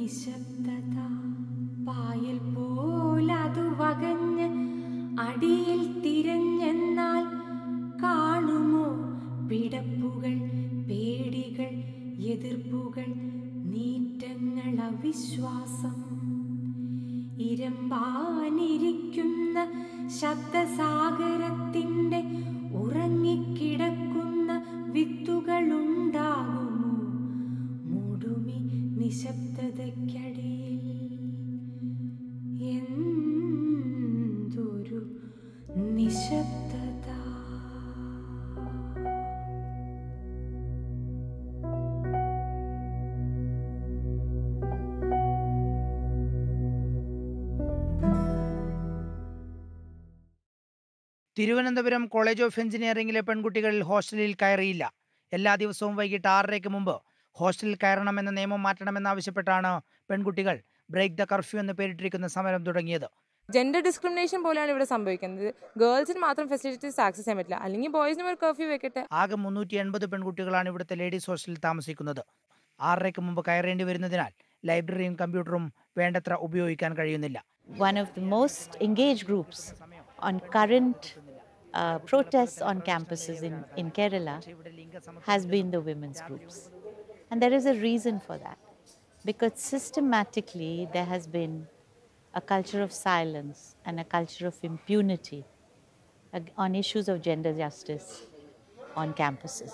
നിശബ്ദത പായൽ പോലതു വകഞ്ഞ് അടിയിൽ തിരഞ്ഞെന്നാൽ കാണുമോ പിടപ്പുകൾ പേടികൾ എതിർപ്പുകൾ നീറ്റങ്ങൾ അവിശ്വാസം ഇരമ്പാനിരിക്കുന്ന ശബ്ദസാഗരത്തിൻ്റെ ഉറങ്ങിക്കിടക്കുന്ന വിത്തുകളുണ്ടാകുമോ മൂടുമി നിശബ്ദതയ്ക്കടിയിൽ എന്തൊരു നിശബ്ദത തിരുവനന്തപുരം കോളേജ് ഓഫ് എഞ്ചിനീയറിംഗിലെ പെൺകുട്ടികൾ ഹോസ്റ്റലിൽ കയറിയില്ല എല്ലാ ദിവസവും വൈകിട്ട് ആറരയ്ക്ക് മുമ്പ് ഹോസ്റ്റലിൽ കയറണമെന്ന നിയമം മാറ്റണമെന്നാവശ്യപ്പെട്ടാണ് പെൺകുട്ടികൾ ബ്രേക്ക് ദ കർഫ്യൂ എന്ന് പേരിട്ടിരിക്കുന്ന സമരം തുടങ്ങിയത് ജെൻഡർ ഡിസ്ക്രിമിനേഷൻ പോലെയാണ് ഇവിടെ സംഭവിക്കുന്നത് ഗേൾസിന് മാത്രം ഫെസിലിറ്റീസ് ആക്സസ് ചെയ്യാൻ പറ്റില്ല അല്ലെങ്കിൽ ബോയ്സിനും ഒരു കർഫ്യൂ വെക്കട്ടെ ആകെ മുന്നൂറ്റി എൺപത് പെൺകുട്ടികളാണ് ഇവിടുത്തെ ലേഡീസ് ഹോസ്റ്റലിൽ താമസിക്കുന്നത് ആറരയ്ക്ക് മുമ്പ് കയറേണ്ടി വരുന്നതിനാൽ ലൈബ്രറിയും കമ്പ്യൂട്ടറും വേണ്ടത്ര ഉപയോഗിക്കാൻ കഴിയുന്നില്ല one of the most engaged groups on current uh, protests on campuses in, in Kerala has been the women's groups. And there is a reason for that. Because systematically there has been a culture of silence and a culture of impunity ag- on issues of gender justice on campuses.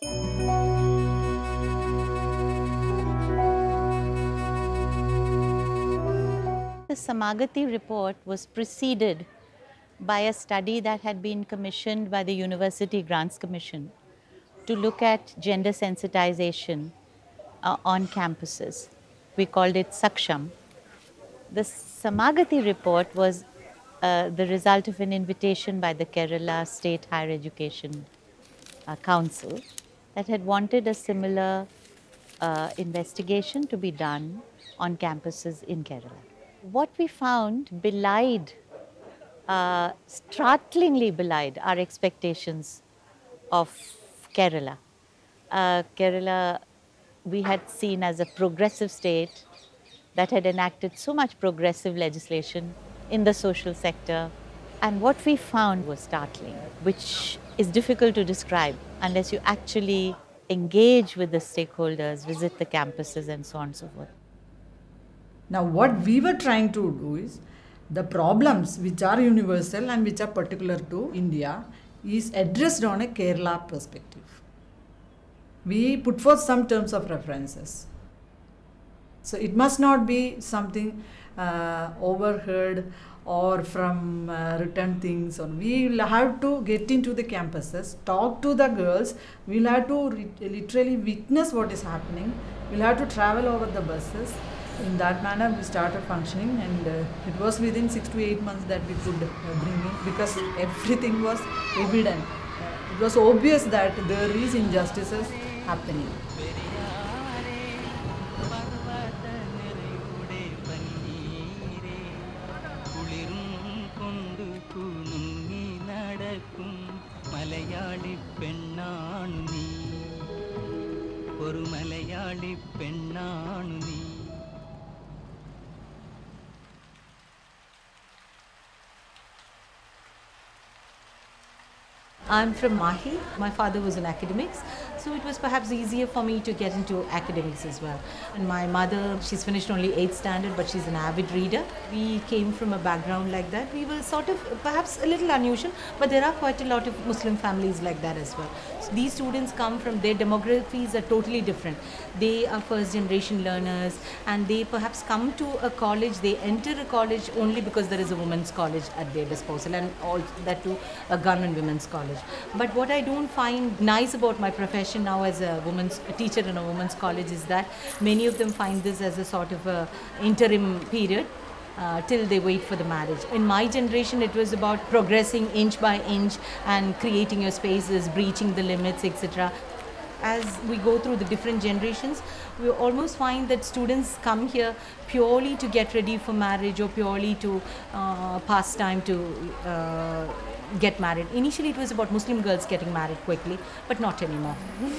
The Samagati report was preceded by a study that had been commissioned by the University Grants Commission to look at gender sensitization uh, on campuses. We called it Saksham. The Samagati report was uh, the result of an invitation by the Kerala State Higher Education uh, Council that had wanted a similar uh, investigation to be done on campuses in Kerala. What we found belied, uh, startlingly belied our expectations of Kerala. Uh, Kerala, we had seen as a progressive state that had enacted so much progressive legislation in the social sector. And what we found was startling, which is difficult to describe unless you actually engage with the stakeholders, visit the campuses, and so on and so forth. Now, what we were trying to do is the problems which are universal and which are particular to India is addressed on a Kerala perspective. We put forth some terms of references. So, it must not be something uh, overheard or from uh, written things. Or we will have to get into the campuses, talk to the girls. We'll have to re- literally witness what is happening. We'll have to travel over the buses. In that manner, we started functioning, and uh, it was within six to eight months that we could uh, bring in because everything was evident. Uh, it was obvious that there is injustices happening. കൊണ്ടു കുണുങ്ങി നടക്കും മലയാളി പെണ്ണാണു നീ ഒരു മലയാളി പെണ്ണാണു നീ I'm from Mahi. My father was in academics, so it was perhaps easier for me to get into academics as well. And my mother, she's finished only 8th standard, but she's an avid reader. We came from a background like that. We were sort of perhaps a little unusual, but there are quite a lot of Muslim families like that as well. So these students come from their demographies are totally different. They are first generation learners, and they perhaps come to a college, they enter a college only because there is a women's college at their disposal, and all that to a government women's college. But what I don't find nice about my profession now as a woman's a teacher in a women's college is that many of them find this as a sort of a interim period uh, till they wait for the marriage. In my generation, it was about progressing inch by inch and creating your spaces, breaching the limits, etc. As we go through the different generations, we almost find that students come here purely to get ready for marriage or purely to uh, pass time to uh, get married. Initially, it was about Muslim girls getting married quickly, but not anymore.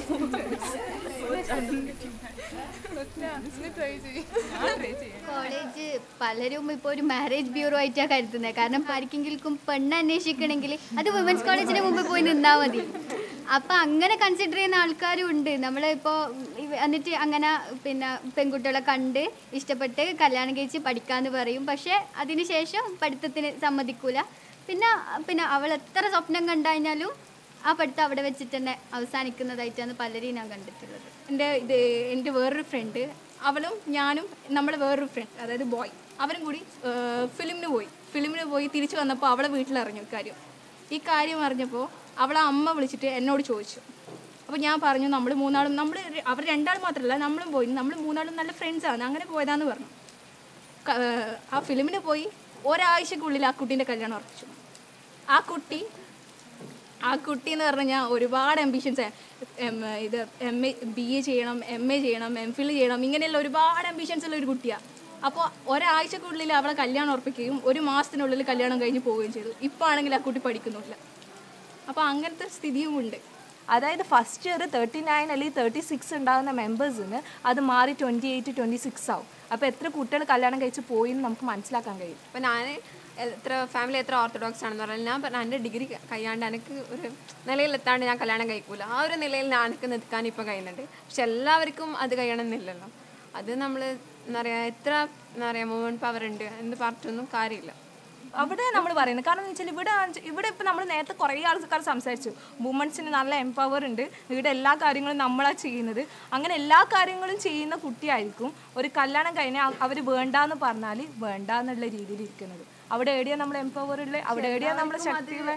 College പലരും ഇപ്പോൾ ഒരു marriage bureau ആയിട്ടാണ് കരുതുന്നത് കാരണം ആർക്കെങ്കിലും പെണ്ണ് അന്വേഷിക്കണമെങ്കിൽ അത് women's കോളേജിന് മുമ്പ് പോയി നിന്നാൽ മതി അപ്പം അങ്ങനെ കൺസിഡർ ചെയ്യുന്ന ആൾക്കാരും ഉണ്ട് നമ്മളിപ്പോൾ എന്നിട്ട് അങ്ങനെ പിന്നെ പെൺകുട്ടികളെ കണ്ട് ഇഷ്ടപ്പെട്ട് കല്യാണം കഴിച്ച് പഠിക്കാമെന്ന് പറയും പക്ഷേ അതിന് ശേഷം പഠിത്തത്തിന് സമ്മതിക്കൂല പിന്നെ പിന്നെ അവൾ എത്ര സ്വപ്നം കണ്ടുകഴിഞ്ഞാലും ആ പഠിത്തം അവിടെ വെച്ചിട്ട് തന്നെ അവസാനിക്കുന്നതായിട്ടാണ് പലരെയും ഞാൻ കണ്ടിട്ടുള്ളത് എൻ്റെ ഇത് എൻ്റെ വേറൊരു ഫ്രണ്ട് അവളും ഞാനും നമ്മളെ വേറൊരു ഫ്രണ്ട് അതായത് ബോയ് അവരും കൂടി ഫിലിമിന് പോയി ഫിലിമിന് പോയി തിരിച്ചു വന്നപ്പോൾ അവളെ വീട്ടിലറിഞ്ഞു ഇക്കാര്യം ഈ കാര്യം അറിഞ്ഞപ്പോൾ അവളെ അമ്മ വിളിച്ചിട്ട് എന്നോട് ചോദിച്ചു അപ്പോൾ ഞാൻ പറഞ്ഞു നമ്മൾ മൂന്നാളും നമ്മൾ അവർ രണ്ടാൾ മാത്രമല്ല നമ്മളും പോയി നമ്മൾ മൂന്നാളും നല്ല ഫ്രണ്ട്സാണ് അങ്ങനെ പോയതാന്ന് പറഞ്ഞു ക- ഏഹ് ആ ഫിലിമിന് പോയി ഒരാഴ്ചക്കുള്ളിൽ ആ കുട്ടീൻ്റെ കല്യാണം ഉറപ്പിച്ചു ആ കുട്ടി ആ കുട്ടി എന്ന് പറഞ്ഞു കഴിഞ്ഞാൽ ഒരുപാട് അംബിഷൻസ് എം ഇത് എം എ ബി എ ചെയ്യണം എം എ ചെയ്യണം എം ഫിൽ ചെയ്യണം ഇങ്ങനെയുള്ള ഒരുപാട് അംബിഷൻസ് ഉള്ള ഒരു കുട്ടിയാണ് അപ്പോൾ ഒരാഴ്ചക്കുള്ളിൽ അവളെ കല്യാണം ഉറപ്പിക്കുകയും ഒരു മാസത്തിനുള്ളിൽ കല്യാണം കഴിഞ്ഞ് പോവുകയും ചെയ്തു ഇപ്പോൾ ആണെങ്കിൽ ആ കുട്ടി പഠിക്കുന്നില്ല അപ്പോൾ അങ്ങനത്തെ സ്ഥിതിയും ഉണ്ട് അതായത് ഫസ്റ്റ് ഇയർ തേർട്ടി നയൻ അല്ലെങ്കിൽ തേർട്ടി സിക്സ് ഉണ്ടാകുന്ന മെമ്പേഴ്സിന് അത് മാറി ട്വൻറ്റി എയ്റ്റ് ട്വൻറ്റി സിക്സ് ആവും അപ്പോൾ എത്ര കുട്ടികൾ കല്യാണം കഴിച്ച് പോയി എന്ന് നമുക്ക് മനസ്സിലാക്കാൻ കഴിയും അപ്പം ഞാൻ എത്ര ഫാമിലി എത്ര ഓർത്തഡോക്സ് ആണെന്ന് പറഞ്ഞാൽ ഞാൻ പറഞ്ഞ എൻ്റെ ഡിഗ്രി കഴിയാണ്ട് എനിക്ക് ഒരു നിലയിലെത്താണ്ട് ഞാൻ കല്യാണം കഴിക്കൂല ആ ഒരു നിലയിൽ ഞാൻ എനിക്ക് നിൽക്കാൻ ഇപ്പോൾ കഴിയുന്നുണ്ട് പക്ഷെ എല്ലാവർക്കും അത് കഴിയണമെന്നില്ലല്ലോ അത് നമ്മൾ എന്താ പറയുക എത്ര എന്താ പറയുക മൂവ്മെൻറ്റ് പവർ ഉണ്ട് എന്ന് പറഞ്ഞിട്ടൊന്നും കാര്യമില്ല അവിടെ നമ്മൾ പറയുന്നത് കാരണം എന്ന് വെച്ചാൽ ഇവിടെ ആണെന്ന് വെച്ചാൽ ഇവിടെ ഇപ്പോൾ നമ്മൾ നേരത്തെ കുറേ ആൾക്കാർ സംസാരിച്ചു വുമൻസിന് നല്ല എംപവർ ഉണ്ട് ഇവിടെ എല്ലാ കാര്യങ്ങളും നമ്മളാണ് ചെയ്യുന്നത് അങ്ങനെ എല്ലാ കാര്യങ്ങളും ചെയ്യുന്ന കുട്ടിയായിരിക്കും ഒരു കല്യാണം കഴിഞ്ഞാൽ അവർ വേണ്ടാന്ന് പറഞ്ഞാൽ വേണ്ട എന്നുള്ള രീതിയിൽ ഇരിക്കുന്നത് അവിടെ എവിടെയാണ് നമ്മൾ എംപവർ ഉള്ളത് അവിടെ എവിടെയാണ് നമ്മൾ ശക്തിയുള്ളത്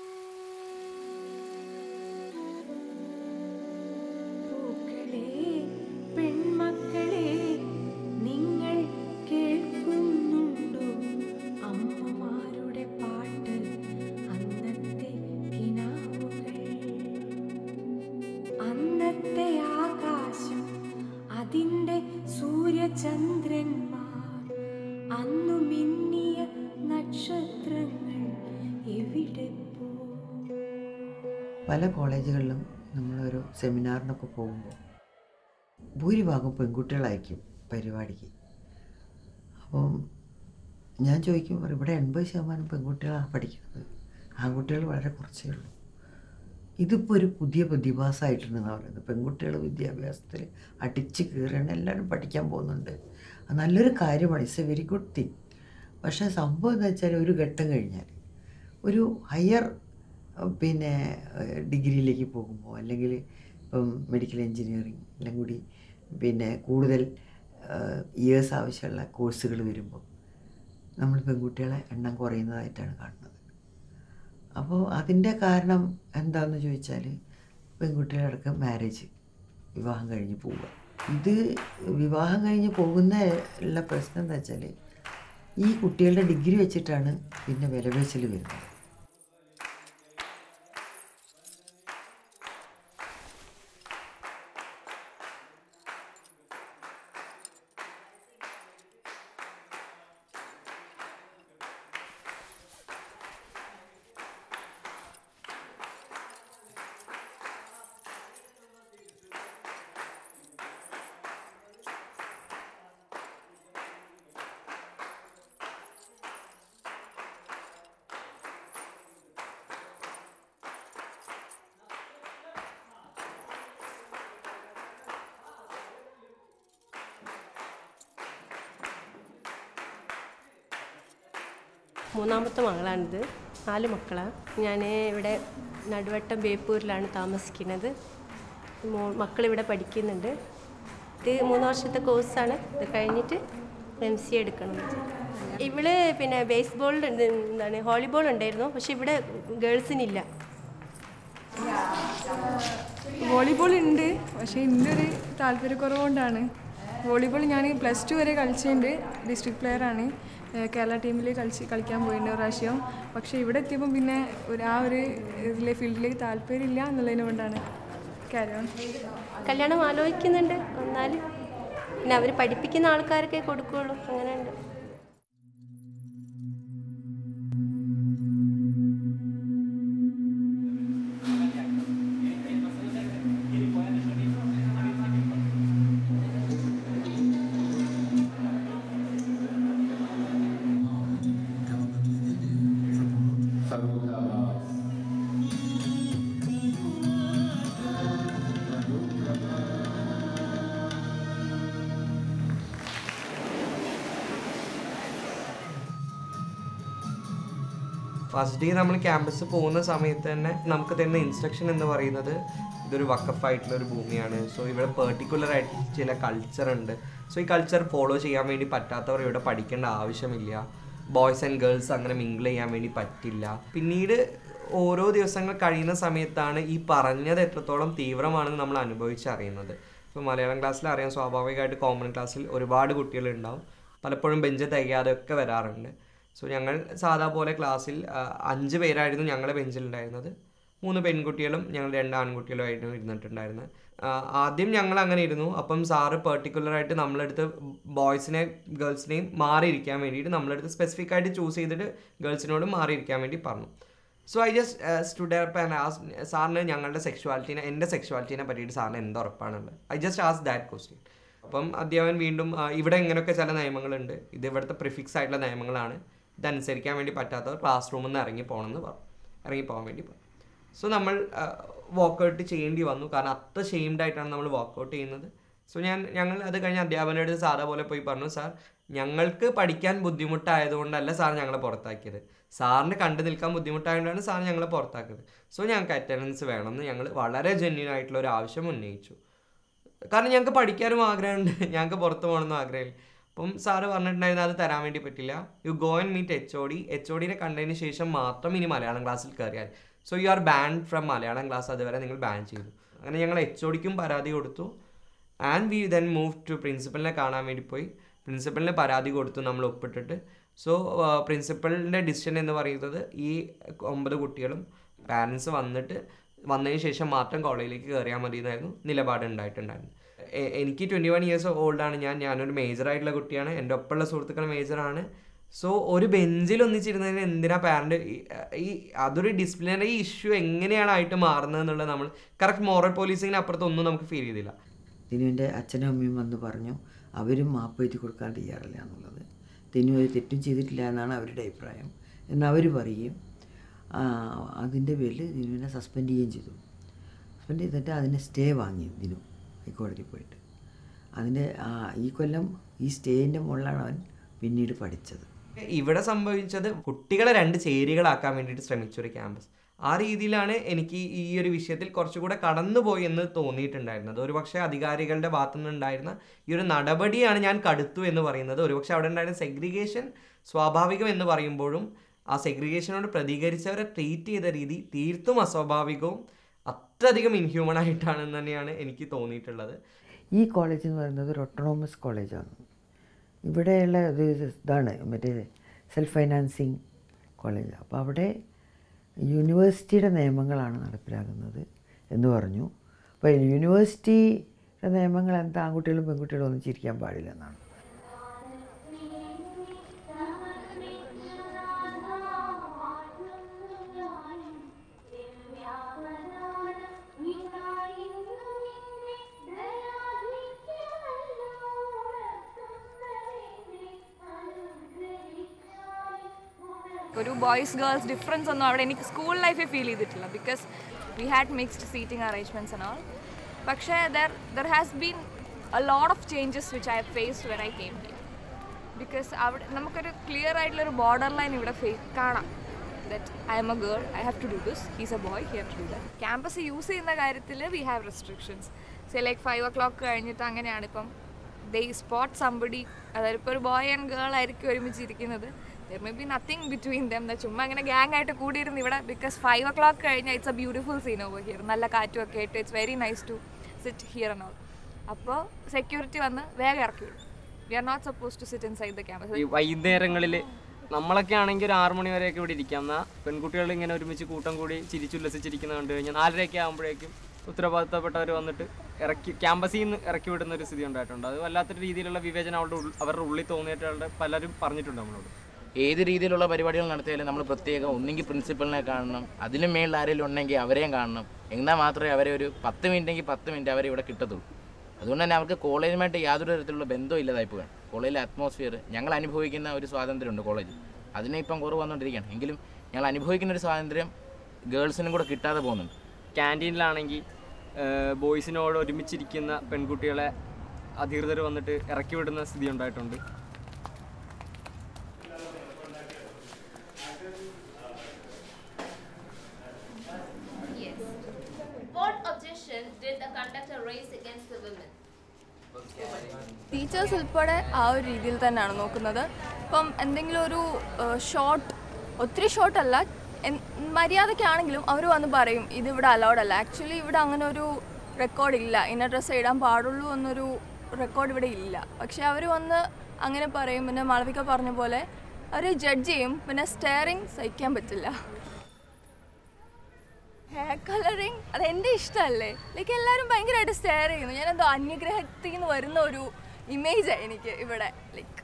പൂക്കളെ പെൺമക്കളെ നിങ്ങൾ കേൾക്കുന്നുണ്ടോ അമ്മമാരുടെ പാട്ട് അന്നത്തെ കിനാവുകൾ അന്നത്തെ ആകാശം അതിൻ്റെ സൂര്യചന്ദ്രന്മാർ അന്നു മിന്നിയ നക്ഷത്രങ്ങൾ എവിടെ പോ പല കോളേജുകളിലും നമ്മളൊരു സെമിനാറിനൊക്കെ പോകുമ്പോൾ ഭൂരിഭാഗം പെൺകുട്ടികളായിരിക്കും പരിപാടിക്ക് അപ്പം ഞാൻ ചോദിക്കും ഇവിടെ എൺപത് ശതമാനം പെൺകുട്ടികളാണ് പഠിക്കുന്നത് ആൺകുട്ടികൾ വളരെ കുറച്ചേ ഉള്ളൂ ഇതിപ്പോൾ ഒരു പുതിയ പ്രതിഭാസമായിട്ടുണ്ടെന്നാണ് പറയുന്നത് പെൺകുട്ടികൾ വിദ്യാഭ്യാസത്തിൽ അടിച്ച് കയറണം എല്ലാവരും പഠിക്കാൻ പോകുന്നുണ്ട് അത് നല്ലൊരു കാര്യമാണ് it's a very good thing പക്ഷേ സംഭവം എന്താ വെച്ചാൽ ഒരു ഘട്ടം കഴിഞ്ഞാൽ ഒരു ഹയർ പിന്നെ ഏഹ്, ഡിഗ്രിയിലേക്ക് പോകുമ്പോൾ അല്ലെങ്കിൽ ഇപ്പം മെഡിക്കൽ എൻജിനീയറിങ് എല്ലാം കൂടി പിന്നെ കൂടുതൽ ഇയേഴ്സ് ആവശ്യമുള്ള കോഴ്സുകൾ വരുമ്പോൾ നമ്മൾ പെൺകുട്ടികളെ എണ്ണം കുറയുന്നതായിട്ടാണ് കാണുന്നത് അപ്പോൾ അതിൻ്റെ കാരണം എന്താണെന്ന് ചോദിച്ചാൽ പെൺകുട്ടികളടക്കം മാരേജ് വിവാഹം കഴിഞ്ഞ് പോവുക ഇത് വിവാഹം കഴിഞ്ഞ് പോകുന്ന ഉള്ള പ്രശ്നം എന്താ വെച്ചാൽ ഈ കുട്ടികളുടെ ഡിഗ്രി വെച്ചിട്ടാണ് പിന്നെ വിലപേശൽ വരുന്നത് മൂന്നാമത്തെ മകളാണിത് നാല് മക്കളാണ് ഞാൻ ഇവിടെ നടുവട്ടം ബേപ്പൂരിലാണ് താമസിക്കുന്നത് മോ മക്കളിവിടെ പഠിക്കുന്നുണ്ട് ഇത് മൂന്ന് വർഷത്തെ കോഴ്സാണ് ഇത് കഴിഞ്ഞിട്ട് എം സി എടുക്കണം ഇവള് പിന്നെ ബേസ്ബോൾ എന്താണ് വോളിബോൾ ഉണ്ടായിരുന്നു പക്ഷെ ഇവിടെ ഗേൾസിനില്ല വോളിബോൾ ഉണ്ട് പക്ഷേ എൻ്റെ ഒരു താല്പര്യക്കുറവുകൊണ്ടാണ് വോളിബോൾ ഞാൻ പ്ലസ് ടു വരെ കളിച്ചിട്ടുണ്ട് ഡിസ്ട്രിക്ട് പ്ലെയറാണ് കേരള ടീമിൽ കളിച്ച് കളിക്കാൻ പോയിട്ടുണ്ട് ഒരു പ്രാവശ്യം പക്ഷേ ഇവിടെ എത്തിയപ്പോൾ പിന്നെ ഒരു ആ ഒരു ഇതിലെ ഫീൽഡിലേക്ക് താല്പര്യമില്ല എന്നുള്ളതിനെ കൊണ്ടാണ് കാര്യം കല്യാണം ആലോചിക്കുന്നുണ്ട് എന്നാൽ പിന്നെ അവർ പഠിപ്പിക്കുന്ന ആൾക്കാരൊക്കെ കൊടുക്കുകയുള്ളൂ അങ്ങനെയുണ്ട് ഫസ്റ്റ് ഡേ നമ്മൾ ക്യാമ്പസ് പോകുന്ന സമയത്ത് തന്നെ നമുക്ക് തരുന്ന ഇൻസ്ട്രക്ഷൻ എന്ന് പറയുന്നത് ഇതൊരു വക്കഫായിട്ടുള്ള ഒരു ഭൂമിയാണ് സോ ഇവിടെ പെർട്ടിക്കുലർ ആയിട്ട് ചില കൾച്ചർ ഉണ്ട് സോ ഈ കൾച്ചർ ഫോളോ ചെയ്യാൻ വേണ്ടി പറ്റാത്തവർ ഇവിടെ പഠിക്കേണ്ട ആവശ്യമില്ല ബോയ്സ് ആൻഡ് ഗേൾസ് അങ്ങനെ മിങ്കിൾ ചെയ്യാൻ വേണ്ടി പറ്റില്ല പിന്നീട് ഓരോ ദിവസങ്ങൾ കഴിയുന്ന സമയത്താണ് ഈ പറഞ്ഞത് എത്രത്തോളം തീവ്രമാണെന്ന് നമ്മൾ അനുഭവിച്ചറിയുന്നത് ഇപ്പോൾ മലയാളം ക്ലാസ്സിൽ അറിയാം സ്വാഭാവികമായിട്ട് കോമൺ ക്ലാസ്സിൽ ഒരുപാട് കുട്ടികളുണ്ടാവും പലപ്പോഴും ബെഞ്ച് തികയാതെ ഒക്കെ വരാറുണ്ട് സോ ഞങ്ങൾ സാധാ പോലെ ക്ലാസ്സിൽ ആ, അഞ്ച് പേരായിരുന്നു ഞങ്ങളുടെ ബെഞ്ചിലുണ്ടായിരുന്നത് മൂന്ന് പെൺകുട്ടികളും ഞങ്ങൾ രണ്ട് ആൺകുട്ടികളും ആയിരുന്നു ഇരുന്നിട്ടുണ്ടായിരുന്നത് ആ, ആദ്യം ഞങ്ങൾ അങ്ങനെ ഇരുന്നു അപ്പം സാറ് പെർട്ടിക്കുലറായിട്ട് നമ്മളെടുത്ത് ബോയ്സിനെ ഗേൾസിനെയും മാറിയിരിക്കാൻ വേണ്ടിയിട്ട് നമ്മളെടുത്ത് സ്പെസിഫിക് ആയിട്ട് ചൂസ് ചെയ്തിട്ട് ഗേൾസിനോട് മാറിയിരിക്കാൻ വേണ്ടി പറഞ്ഞു so I just stood up and ask സാറിന് ഞങ്ങളുടെ സെക്ഷുവാലിറ്റീനെ എൻ്റെ സെക്ഷുവാലിറ്റീനെ പറ്റിയിട്ട് സാറിന് എന്ത് ഉറപ്പാണുള്ളത് I just ask that question അപ്പം അധ്യാപകൻ വീണ്ടും ആ, ഇവിടെ ഇങ്ങനെയൊക്കെ ചില നിയമങ്ങളുണ്ട് ഇത് ഇവിടുത്തെ പ്രിഫിക്സ് ആയിട്ടുള്ള നിയമങ്ങളാണ് ഇതനുസരിക്കാൻ വേണ്ടി പറ്റാത്തവർ ക്ലാസ് റൂമിൽ നിന്ന് ഇറങ്ങി പോകണമെന്ന് പറഞ്ഞു ഇറങ്ങി പോകാൻ വേണ്ടി പറഞ്ഞു സോ നമ്മൾ വാക്കൗട്ട് ചെയ്യേണ്ടി വന്നു കാരണം അത്ര ഷെയിംഡ് ആയിട്ടാണ് നമ്മൾ വാക്കൗട്ട് ചെയ്യുന്നത് സോ ഞാൻ ഞങ്ങൾ അത് കഴിഞ്ഞ് അധ്യാപകൻ്റെ അടുത്ത് സാധാ പോലെ പോയി പറഞ്ഞു സാർ ഞങ്ങൾക്ക് പഠിക്കാൻ ബുദ്ധിമുട്ടായതുകൊണ്ടല്ല സാർ ഞങ്ങളെ പുറത്താക്കിയത് സാറിന് കണ്ടു നിൽക്കാൻ ബുദ്ധിമുട്ടായതുകൊണ്ടാണ് സാർ ഞങ്ങളെ പുറത്താക്കിയത് സോ ഞങ്ങൾക്ക് അറ്റൻഡൻസ് വേണമെന്ന് ഞങ്ങൾ വളരെ ജെന്യൂൻ ആയിട്ടുള്ള ഒരു ആവശ്യം ഉന്നയിച്ചു കാരണം ഞങ്ങൾക്ക് പഠിക്കാനും ആഗ്രഹമുണ്ട് ഞങ്ങൾക്ക് പുറത്ത് പോകണമെന്നും ആഗ്രഹമില്ല അപ്പം സാറ് പറഞ്ഞിട്ടുണ്ടായിരുന്നു അത് തരാൻ വേണ്ടി പറ്റില്ല you go and meet H O D H O ഡിനെ കണ്ടതിന് ശേഷം മാത്രം ഇനി മലയാളം ക്ലാസ്സിൽ കയറിയാൽ so you are ban from Malayalam class അതുവരെ നിങ്ങൾ ബാൻ ചെയ്തു അങ്ങനെ ഞങ്ങൾ എച്ച് ഒ ഡിക്കും പരാതി കൊടുത്തു and we then move to പ്രിൻസിപ്പലിനെ കാണാൻ വേണ്ടി പോയി പ്രിൻസിപ്പലിന് പരാതി കൊടുത്തു നമ്മൾ ഒപ്പിട്ടിട്ട് സോ പ്രിൻസിപ്പലിൻ്റെ ഡിസിഷൻ എന്ന് പറയുന്നത് ഈ ഒമ്പത് കുട്ടികളും പാരൻസ് വന്നിട്ട് വന്നതിന് ശേഷം മാത്രം കോളേജിലേക്ക് കയറിയാൽ മതി എന്നായിരുന്നു നിലപാട് ഉണ്ടായിട്ടുണ്ടായിരുന്നു എ- എനിക്ക് ട്വൻറ്റി വൺ ഇയേഴ്സ് ഓൾഡാണ് ഞാൻ ഞാനൊരു മേജറായിട്ടുള്ള കുട്ടിയാണ് എൻ്റെ ഒപ്പമുള്ള സുഹൃത്തുക്കൾ മേജറാണ് സോ ഒരു ബെഞ്ചിൽ ഒന്നിച്ചിരുന്നതിന് എന്തിനാ പാരൻ്റ് ഈ അതൊരു ഡിസിപ്ലിനറി ഇഷ്യൂ എങ്ങനെയാണ് ആയിട്ട് മാറുന്നത് എന്നുള്ളത് നമ്മൾ കറക്റ്റ് മോറൽ പോലീസിങ്ങിന് അപ്പുറത്തൊന്നും നമുക്ക് ഫീൽ ചെയ്തില്ല തിനുവിൻ്റെ അച്ഛനും അമ്മയും വന്ന് പറഞ്ഞു അവരും മാപ്പ് എഴുതി കൊടുക്കാൻ തയ്യാറല്ല എന്നുള്ളത് തിനു ഒരു തെറ്റും ചെയ്തിട്ടില്ല എന്നാണ് അവരുടെ അഭിപ്രായം എന്നവർ പറയുകയും ആ, അതിൻ്റെ പേരിൽ ദിനുവിനെ സസ്പെൻഡ് ചെയ്യുകയും ചെയ്തു സസ്പെൻഡ് ചെയ്തിട്ട് അതിന് സ്റ്റേ വാങ്ങി ദിനു ഹൈക്കോടതി പോയിട്ട് അതിൻ്റെ ആ, ഈ കൊല്ലം ഈ സ്റ്റേൻ്റെ മുകളിലാണ് അവൻ പിന്നീട് പഠിച്ചത് ഇവിടെ സംഭവിച്ചത് കുട്ടികളെ രണ്ട് ചേരികളാക്കാൻ വേണ്ടിയിട്ട് ശ്രമിച്ച ഒരു ക്യാമ്പസ് ആ രീതിയിലാണ് എനിക്ക് ഈ ഒരു വിഷയത്തിൽ കുറച്ചുകൂടെ കടന്നുപോയി എന്ന് തോന്നിയിട്ടുണ്ടായിരുന്നത് ഒരുപക്ഷെ അധികാരികളുടെ ഭാഗത്തു നിന്നുണ്ടായിരുന്ന ഈ ഒരു നടപടിയാണ് ഞാൻ കടുത്തു എന്ന് പറയുന്നത് ഒരുപക്ഷെ അവിടെ ഉണ്ടായിരുന്ന സെഗ്രിഗേഷൻ സ്വാഭാവികം എന്ന് പറയുമ്പോഴും ആ സെഗ്രിഗേഷനോട് പ്രതികരിച്ചവരെ ട്രീറ്റ് ചെയ്ത രീതി തീർത്തും അസ്വാഭാവികവും അത്രയധികം ഇൻഹ്യൂമൺ ആയിട്ടാണെന്ന് തന്നെയാണ് എനിക്ക് തോന്നിയിട്ടുള്ളത് ഈ കോളേജ് എന്ന് പറയുന്നത് ഒരു ഒട്ടോണോമസ് കോളേജാണ് ഇവിടെയുള്ള ഒരു ഇതാണ് മറ്റേ സെൽഫ് ഫൈനാൻസിങ് കോളേജ് അപ്പോൾ അവിടെ യൂണിവേഴ്സിറ്റിയുടെ നിയമങ്ങളാണ് നടപ്പിലാക്കുന്നത് എന്ന് പറഞ്ഞു അപ്പോൾ യൂണിവേഴ്സിറ്റിയുടെ നിയമങ്ങൾ എന്താ ആൺകുട്ടികളും പെൺകുട്ടികളും ഒന്നിച്ചിരിക്കാൻ പാടില്ല എന്നാണ് ഒരു ബോയ്സ് ഗേൾസ് ഡിഫറൻസ് ഒന്നും അവിടെ എനിക്ക് സ്കൂൾ ലൈഫിൽ ഫീൽ ചെയ്തിട്ടില്ല because we had mixed seating arrangements and all പക്ഷേ there there has been a lot of changes which I faced when I came here because അവിടെ നമുക്കൊരു ക്ലിയർ ആയിട്ടുള്ളൊരു ബോർഡർ ലൈൻ ഇവിടെ ഫേ കാണാം that I am a girl I have to do this he's a boy here to do that campus use ചെയ്യുന്ന കാര്യത്തിൽ we have restrictions say like five o'clock കഴിഞ്ഞിട്ട് അങ്ങനെയാണ് ഇപ്പം ദേ സ്പോട്ട് സംബഡി അതായത് ഇപ്പോൾ ഒരു ബോയ് ആൻഡ് ഗേൾ ആയിരിക്കും ഒരുമിച്ച് ഇരിക്കുന്നത് there may be nothing between them ചുമ്മാ ഇങ്ങനെ ഗ്യാങ് ആയിട്ട് കൂടിയിരുന്ന് ഇവിടെ ബിക്കോസ് ഫൈവ് ഒ ക്ലോക്ക് കഴിഞ്ഞാൽ it's a beautiful scene over here നല്ല കാറ്റും ഒക്കെ ആയിട്ട് it's very nice to sit here and all അപ്പോൾ സെക്യൂരിറ്റി വന്ന് വേഗം ഇറക്കി വിടും we are not suppose to sit inside the ഈ ക്യാമ്പസ് വൈകുന്നേരങ്ങളിൽ നമ്മളൊക്കെ ആണെങ്കിൽ ഒരു ആറ് മണി വരെയൊക്കെ ഇവിടെ ഇരിക്കാം എന്നാൽ പെൺകുട്ടികൾ ഇങ്ങനെ ഒരുമിച്ച് കൂട്ടം കൂടി ചിരിച്ചുല്ലസിച്ചിരിക്കുന്നത് കണ്ടു കഴിഞ്ഞാൽ നാലരയൊക്കെ ആകുമ്പോഴേക്കും ഉത്തരവാദിത്തപ്പെട്ടവർ വന്നിട്ട് ഇറക്കി ക്യാമ്പസിൽ നിന്ന് ഇറക്കി വിടുന്ന ഒരു സ്ഥിതി ഉണ്ടായിട്ടുണ്ട് അത് വല്ലാത്തൊരു രീതിയിലുള്ള വിവേചനം അവരുടെ ഉൾ- അവരുടെ ഉള്ളിൽ തോന്നിയിട്ടുള്ള പലരും പറഞ്ഞിട്ടുണ്ട് നമ്മളോട് ഏത് രീതിയിലുള്ള പരിപാടികൾ നടത്തിയാലും നമ്മൾ പ്രത്യേകം ഒന്നെങ്കിൽ പ്രിൻസിപ്പലിനെ കാണണം അതിനും മേളിൽ ആരെങ്കിലും ഉണ്ടെങ്കിൽ അവരെയും കാണണം എന്നാൽ മാത്രമേ അവരെ ഒരു പത്ത് മിനിറ്റെങ്കിൽ പത്ത് മിനിറ്റ് അവരെ ഇവിടെ കിട്ടത്തുള്ളൂ അതുകൊണ്ട് തന്നെ അവർക്ക് കോളേജുമായിട്ട് യാതൊരു തരത്തിലുള്ള ബന്ധവും ഇല്ലാതായി പോവുകയാണ് കോളേജിലെ അറ്റ്മോസ്ഫിയർ ഞങ്ങൾ അനുഭവിക്കുന്ന ഒരു സ്വാതന്ത്ര്യമുണ്ട് കോളേജിൽ അതിനെ ഇപ്പം കുറവ് വന്നുകൊണ്ടിരിക്കുകയാണ് എങ്കിലും ഞങ്ങൾ അനുഭവിക്കുന്ന ഒരു സ്വാതന്ത്ര്യം ഗേൾസിനും കൂടെ കിട്ടാതെ പോകുന്നുണ്ട് ക്യാൻറ്റീനിലാണെങ്കിൽ ബോയ്സിനോട് ഒരുമിച്ചിരിക്കുന്ന പെൺകുട്ടികളെ അധികൃതർ വന്നിട്ട് ഇറക്കി വിടുന്ന സ്ഥിതി ഉണ്ടായിട്ടുണ്ട് voice against the women. Teachers ഉൾപ്പെടെ ആ ഒരു രീതിയിൽ തന്നെയാണ് നോക്കുന്നത് ഇപ്പം എന്തെങ്കിലും ഒരു ഷോർട്ട് ഒത്തിരി ഷോർട്ട് അല്ല എൻ- മര്യാദയ്ക്കാണെങ്കിലും അവർ വന്ന് പറയും ഇത് ഇവിടെ അലൗഡ് അല്ല ആക്ച്വലി ഇവിടെ അങ്ങനെ ഒരു റെക്കോർഡ് ഇല്ല ഇന്ന ഡ്രസ്സ് ഇടാൻ പാടുള്ളൂ എന്നൊരു റെക്കോർഡ് ഇവിടെ ഇല്ല പക്ഷെ അവർ വന്ന് അങ്ങനെ പറയും പിന്നെ മാളവിക പറഞ്ഞ പോലെ അവർ ജഡ്ജ് ചെയ്യും പിന്നെ സ്റ്റെയറിങ് സഹിക്കാൻ പറ്റില്ല ഹെയർ കളറിങ് അത് എൻ്റെ ഇഷ്ടമല്ലേ ലൈക്ക് എല്ലാവരും ഭയങ്കരമായിട്ട് സ്റ്റെയർ ചെയ്യുന്നു ഞാൻ എന്തോ അന്യഗ്രഹത്തിൽ നിന്ന് വരുന്ന ഒരു ഇമേജാണ് എനിക്ക് ഇവിടെ ലൈക്ക്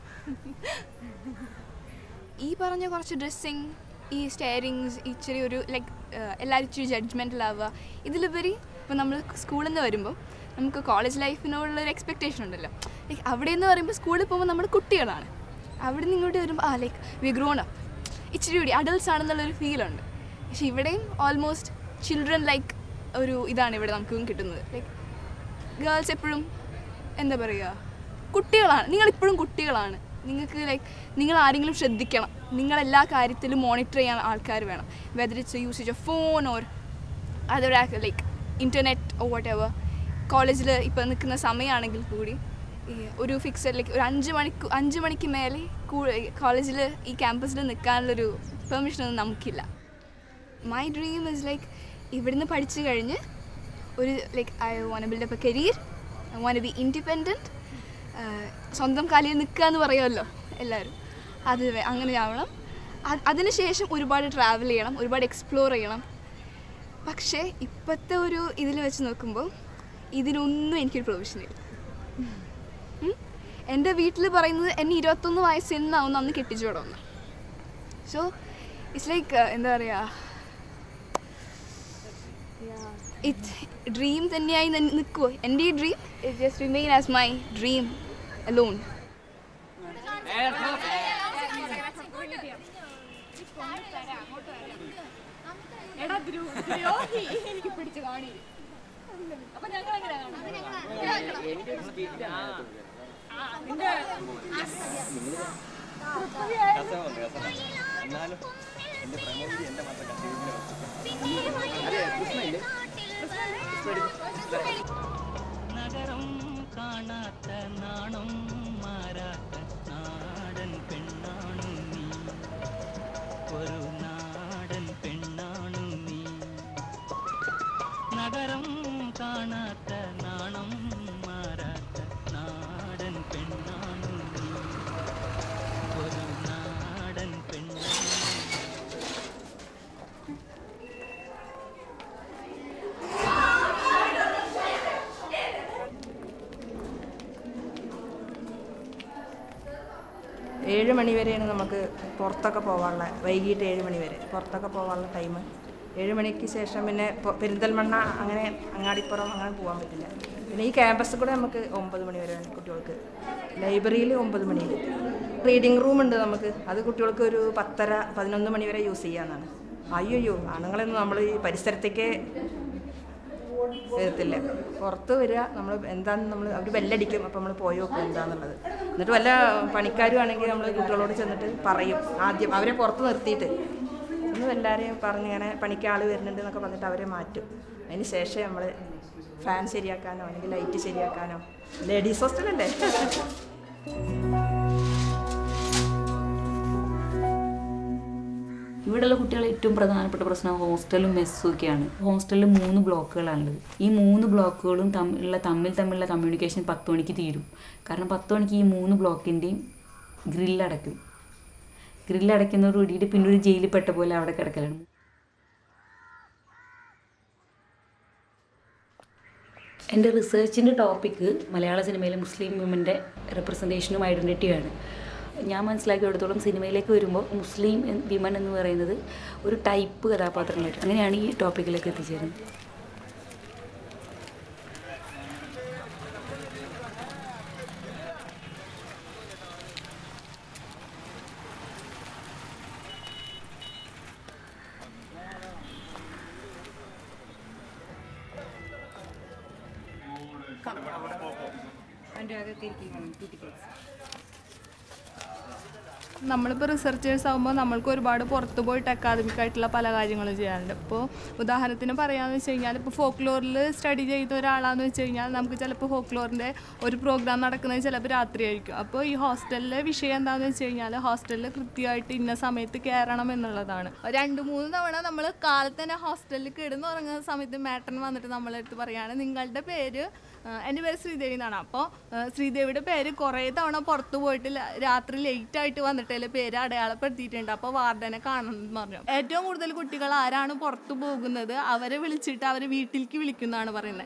ഈ പറഞ്ഞ കുറച്ച് ഡ്രസ്സിങ് ഈ സ്റ്റെയറിങ്സ് ഇച്ചിരി ഒരു ലൈക്ക് എല്ലാവരും ഇച്ചിരി ജഡ്ജ്മെൻറ്റിലാവുക ഇതിലുപരി ഇപ്പോൾ നമ്മൾ സ്കൂളിൽ നിന്ന് വരുമ്പോൾ നമുക്ക് കോളേജ് ലൈഫിനോടുള്ള ഒരു എക്സ്പെക്റ്റേഷൻ ഉണ്ടല്ലോ ലൈക്ക് അവിടെ എന്ന് പറയുമ്പോൾ സ്കൂളിൽ പോകുമ്പോൾ നമ്മൾ കുട്ടികളാണ് അവിടെ നിന്ന് ഇങ്ങോട്ട് വരുമ്പോൾ ആ ലൈക്ക് വി ഗ്രോൺ അപ്പ് ഇച്ചിരി കൂടി അഡൾട്ട്സ് ആണെന്നുള്ളൊരു ഫീലുണ്ട് പക്ഷെ ഇവിടെയും ഓൾമോസ്റ്റ് ചിൽഡ്രൻ ലൈക്ക് ഒരു ഇതാണ് ഇവിടെ നമുക്ക് കിട്ടുന്നത് ലൈക്ക് ഗേൾസ് എപ്പോഴും എന്താ പറയുക കുട്ടികളാണ് നിങ്ങളിപ്പോഴും കുട്ടികളാണ് നിങ്ങൾക്ക് ലൈക്ക് നിങ്ങൾ ആരെങ്കിലും ശ്രദ്ധിക്കണം നിങ്ങൾ എല്ലാ കാര്യത്തിലും മോണിറ്റർ ചെയ്യാൻ ആൾക്കാർ വേണം whether it's usage of phone or other like internet or whatever കോളേജിൽ ഇപ്പോൾ നിൽക്കുന്ന സമയമാണെങ്കിൽ കൂടി ഈ ഒരു ഫിക്സഡ് ലൈക്ക് ഒരു അഞ്ച് മണിക്ക് അഞ്ച് മണിക്ക് മേലെ കോളേജിൽ ഈ ക്യാമ്പസിൽ നിൽക്കാനുള്ളൊരു പെർമിഷനൊന്നും നമുക്കില്ല മൈ ഡ്രീം ഇസ് ലൈക്ക് ഇവിടുന്ന് പഠിച്ചു കഴിഞ്ഞ് ഒരു like I want build up a career I want be independent സ്വന്തം കാലിൽ നിൽക്കുക എന്ന് പറയുമല്ലോ എല്ലാവരും അത് വേ- അങ്ങനെ ആവണം അത് അതിനുശേഷം ഒരുപാട് ട്രാവൽ ചെയ്യണം ഒരുപാട് എക്സ്പ്ലോർ ചെയ്യണം പക്ഷേ ഇപ്പോഴത്തെ ഒരു ഇതിൽ വെച്ച് നോക്കുമ്പോൾ ഇതിനൊന്നും എനിക്കൊരു പ്രൊവിഷനില്ല ഉം. എൻ്റെ വീട്ടിൽ പറയുന്നത് എന്നെ ഇരുപത്തൊന്ന് വയസ്സ് എന്നാവുന്ന അന്ന് കെട്ടിച്ചു വിടുമെന്ന് സോ ഇറ്റ്സ് ലൈക്ക് എന്താ പറയുക ഇറ്റ് ഡ്രീം തന്നെയായി നിൽക്കുമോ എൻ്റെ ഈ dream it just remain as my dream alone എനിക്ക് പിടിച്ച് കാണി അപ്പൊ ഞങ്ങൾ നഗരം കാണാത്ത നാണം മാറാത്ത നാടൻ പെണ്ണാണു നീ ഒരു നാടൻ പെണ്ണാണു നീ നഗരം കാണാത്ത നാണം മാറാത്ത നാടൻ പെണ്ണാണു നീ ഒരു നാടൻ പെണ്ണാണു ഏഴ് മണി വരെയാണ് നമുക്ക് പുറത്തൊക്കെ പോകാനുള്ള വൈകിട്ട് ഏഴ് മണി വരെ പുറത്തൊക്കെ പോകാനുള്ള ടൈം ഏഴ് മണിക്ക് ശേഷം പിന്നെ പൊ- പെരിന്തൽമണ്ണ അങ്ങനെ അങ്ങാടിപ്പുറം അങ്ങനെ പോകാൻ പറ്റില്ല പിന്നെ ഈ ക്യാമ്പസിൽ കൂടെ നമുക്ക് ഒമ്പത് മണി വരെ കുട്ടികൾക്ക് ലൈബ്രറിയിൽ ഒമ്പത് മണി റീഡിംഗ് റൂം ഉണ്ട് നമുക്ക് അത് കുട്ടികൾക്ക് ഒരു പത്തര പതിനൊന്ന് മണി വരെ യൂസ് ചെയ്യാമെന്നാണ് അയ്യോ ആണുങ്ങളൊന്നും നമ്മൾ ഈ പരിസരത്തേക്ക് വരത്തില്ല പുറത്ത് വരിക നമ്മൾ എന്താണെന്ന് നമ്മൾ അവർ ബെല്ലടിക്കും അപ്പോൾ നമ്മൾ പോയി നോക്കും എന്താണെന്നുള്ളത് എന്നിട്ട് വല്ല പണിക്കാരും ആണെങ്കിൽ നമ്മൾ കുട്ടികളോട് ചെന്നിട്ട് പറയും ആദ്യം അവരെ പുറത്ത് നിർത്തിയിട്ട് ഒന്ന് എല്ലാവരെയും പറഞ്ഞിങ്ങനെ പണിക്ക് ആൾ വരുന്നുണ്ട് എന്നൊക്കെ പറഞ്ഞിട്ട് അവരെ മാറ്റും അതിന് ശേഷം നമ്മൾ ഫാൻ ശരിയാക്കാനോ അല്ലെങ്കിൽ ലൈറ്റ് ശരിയാക്കാനോ ലേഡീസ് ഹോസ്റ്റലല്ലേ ഇവിടെയുള്ള കുട്ടികളെ ഏറ്റവും പ്രധാനപ്പെട്ട പ്രശ്നം ഹോസ്റ്റലും മെസ്സും ഒക്കെയാണ് ഹോസ്റ്റലിൽ മൂന്ന് ബ്ലോക്കുകളാണുള്ളത് ഈ മൂന്ന് ബ്ലോക്കുകളും തമ്മിലുള്ള തമ്മിൽ തമ്മിലുള്ള കമ്മ്യൂണിക്കേഷൻ പത്ത് മണിക്ക് തീരും കാരണം പത്ത് മണിക്ക് ഈ മൂന്ന് ബ്ലോക്കിൻ്റെയും ഗ്രില്ലടയ്ക്കും ഗ്രില്ലടയ്ക്കുന്നതോട് കൂടിയിട്ട് പിന്നെ ഒരു ജയിലിൽ പെട്ട പോലെ അവിടെ കിടക്കലാണ് എൻ്റെ റിസർച്ചിൻ്റെ ടോപ്പിക്ക് മലയാള സിനിമയിലെ മുസ്ലിം വിമൻ്റെ റെപ്രസെൻറ്റേഷനും ഐഡൻറ്റിറ്റിയാണ് ഞാൻ മനസ്സിലാക്കിയെടുത്തോളം സിനിമയിലേക്ക് വരുമ്പോൾ മുസ്ലിം വിമൻ എന്ന് പറയുന്നത് ഒരു ടൈപ്പ് കഥാപാത്രങ്ങളായിട്ട് അങ്ങനെയാണ് ഈ ടോപ്പിക്കിലേക്ക് എത്തിച്ചേരുന്നത് അതിൻ്റെ അകത്തിരിക്കും നമ്മളിപ്പോൾ റിസർച്ചേഴ്സ് ആകുമ്പോൾ നമ്മൾക്ക് ഒരുപാട് പുറത്ത് പോയിട്ട് അക്കാദമിക് ആയിട്ടുള്ള പല കാര്യങ്ങളും ചെയ്യാറുണ്ട് ഇപ്പോൾ ഉദാഹരണത്തിന് പറയാമെന്ന് വെച്ച് കഴിഞ്ഞാൽ ഇപ്പോൾ ഫോക്ലോറിൽ സ്റ്റഡി ചെയ്ത ഒരാളാന്ന് വെച്ച് കഴിഞ്ഞാൽ നമുക്ക് ചിലപ്പോൾ ഫോക്ലോറിൻ്റെ ഒരു പ്രോഗ്രാം നടക്കുന്നത് ചിലപ്പോൾ രാത്രിയായിരിക്കും അപ്പോൾ ഈ ഹോസ്റ്റലിലെ വിഷയം എന്താണെന്ന് വെച്ച് കഴിഞ്ഞാൽ ഹോസ്റ്റലിൽ കൃത്യമായിട്ട് ഇന്ന സമയത്ത് കയറണം എന്നുള്ളതാണ് രണ്ട് മൂന്ന് തവണ നമ്മൾ കാലത്ത് തന്നെ ഹോസ്റ്റലിൽ കിടന്നുറങ്ങുന്ന സമയത്ത് മേട്ടൻ വന്നിട്ട് നമ്മളെ അടുത്ത് പറയാണ് നിങ്ങളുടെ പേര് ആ, എൻ്റെ പേര് ശ്രീദേവി എന്നാണ് അപ്പോൾ ശ്രീദേവിയുടെ പേര് കുറേ തവണ പുറത്ത് പോയിട്ട് ല- രാത്രി ലേറ്റ് ആയിട്ട് വന്നിട്ടല്ലേ പേര് അടയാളപ്പെടുത്തിയിട്ടുണ്ട് അപ്പോൾ വാർഡനെ കാണണം എന്ന് പറഞ്ഞു ഏറ്റവും കൂടുതൽ കുട്ടികൾ ആരാണ് പുറത്ത് പോകുന്നത് അവരെ വിളിച്ചിട്ട് അവരെ വീട്ടിലേക്ക് വിളിക്കുന്നതാണ് പറയുന്നത്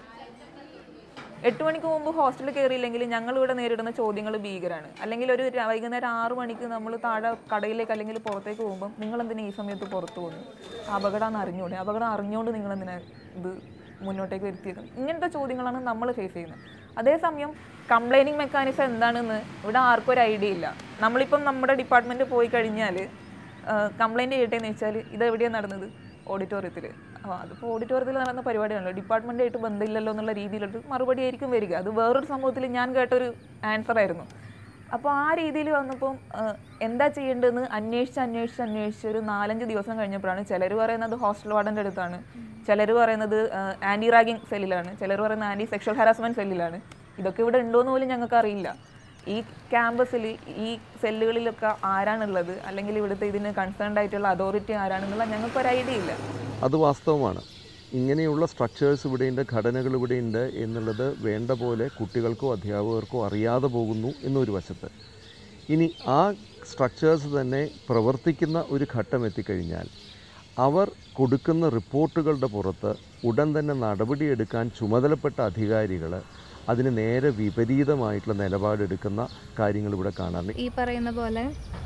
എട്ട് മണിക്ക് മുമ്പ് ഹോസ്റ്റലിൽ കയറിയില്ലെങ്കിൽ ഞങ്ങൾ ഇവിടെ നേരിടുന്ന ചോദ്യങ്ങൾ ഭീകരമാണ് അല്ലെങ്കിൽ ഒരു ര- വൈകുന്നേരം ആറ് മണിക്ക് നമ്മൾ താഴെ കടയിലേക്ക് അല്ലെങ്കിൽ പുറത്തേക്ക് പോകുമ്പോൾ നിങ്ങൾ എന്തിനാ ഈ സമയത്ത് പുറത്ത് പോകുന്നു അപകടമാണെന്ന് അറിഞ്ഞൂടെ അപകടം അറിഞ്ഞുകൊണ്ട് നിങ്ങൾ എന്തിനാ ഇത് മുന്നോട്ടേക്ക് വരുത്തിയത് ഇങ്ങനത്തെ ചോദ്യങ്ങളാണ് നമ്മൾ ഫേസ് ചെയ്യുന്നത് അതേസമയം കംപ്ലൈനിങ് മെക്കാനിസം എന്താണെന്ന് ഇവിടെ ആർക്കും ഒരു ഐഡിയ ഇല്ല നമ്മളിപ്പം നമ്മുടെ ഡിപ്പാർട്ട്മെൻറ്റ് പോയി കഴിഞ്ഞാൽ കംപ്ലൈൻറ്റ് ചെയ്യട്ടെന്ന് വെച്ചാൽ ഇത് എവിടെയാണ് നടന്നത് ഓഡിറ്റോറിയത്തിൽ അപ്പോൾ അതിപ്പോൾ ഓഡിറ്റോറിയത്തിൽ നടന്ന പരിപാടിയാണല്ലോ ഡിപ്പാർട്ട്മെൻറ്റായിട്ട് ബന്ധമില്ലല്ലോ എന്നുള്ള രീതിയിലൊരു മറുപടി ആയിരിക്കും വരിക അത് വേറൊരു സംഭവത്തിൽ ഞാൻ കേട്ടൊരു ആൻസർ ആയിരുന്നു അപ്പോൾ ആ രീതിയിൽ വന്നപ്പം ആ, എന്താ ചെയ്യേണ്ടതെന്ന് അന്വേഷിച്ച് അന്വേഷിച്ച് അന്വേഷിച്ച് ഒരു നാലഞ്ച് ദിവസം കഴിഞ്ഞപ്പോഴാണ് ചിലർ പറയുന്നത് ഹോസ്റ്റൽ വാർഡൻ്റെ അടുത്താണ് ചിലർ പറയുന്നത് ആൻറ്റി റാഗിങ് സെല്ലിലാണ് ചിലർ പറയുന്നത് ആൻറ്റി സെക്ഷൽ ഹാരാസ്മെൻറ്റ് സെല്ലിലാണ് ഇതൊക്കെ ഇവിടെ ഉണ്ടോയെന്ന് പോലും ഞങ്ങൾക്ക് അറിയില്ല ഈ ക്യാമ്പസിൽ ഈ സെല്ലുകളിലൊക്കെ ആരാണുള്ളത് അല്ലെങ്കിൽ ഇവിടുത്തെ ഇതിന് കൺസേൺഡ് ആയിട്ടുള്ള അതോറിറ്റി ആരാണെന്നുള്ള ഞങ്ങൾക്കൊരു ഐഡിയ ഇല്ല അത് വാസ്തവമാണ് ഇങ്ങനെയുള്ള സ്ട്രക്ചേഴ്സ് ഇവിടെയുണ്ട് ഘടനകൾ ഇവിടെയുണ്ട് എന്നുള്ളത് വേണ്ട പോലെ കുട്ടികൾക്കോ അധ്യാപകർക്കോ അറിയാതെ പോകുന്നു എന്നൊരു വശത്ത് ഇനി ആ സ്ട്രക്ചേഴ്സ് തന്നെ പ്രവർത്തിക്കുന്ന ഒരു ഘട്ടം എത്തിക്കഴിഞ്ഞാൽ അവർ കൊടുക്കുന്ന റിപ്പോർട്ടുകളുടെ പുറത്ത് ഉടൻ തന്നെ നടപടിയെടുക്കാൻ ചുമതലപ്പെട്ട അധികാരികൾ അതിന് നേരെ വിപരീതമായിട്ടുള്ള നിലപാടെടുക്കുന്ന കാര്യങ്ങൾ ഇവിടെ കാണാറുണ്ട് ഈ പറയുന്ന പോലെ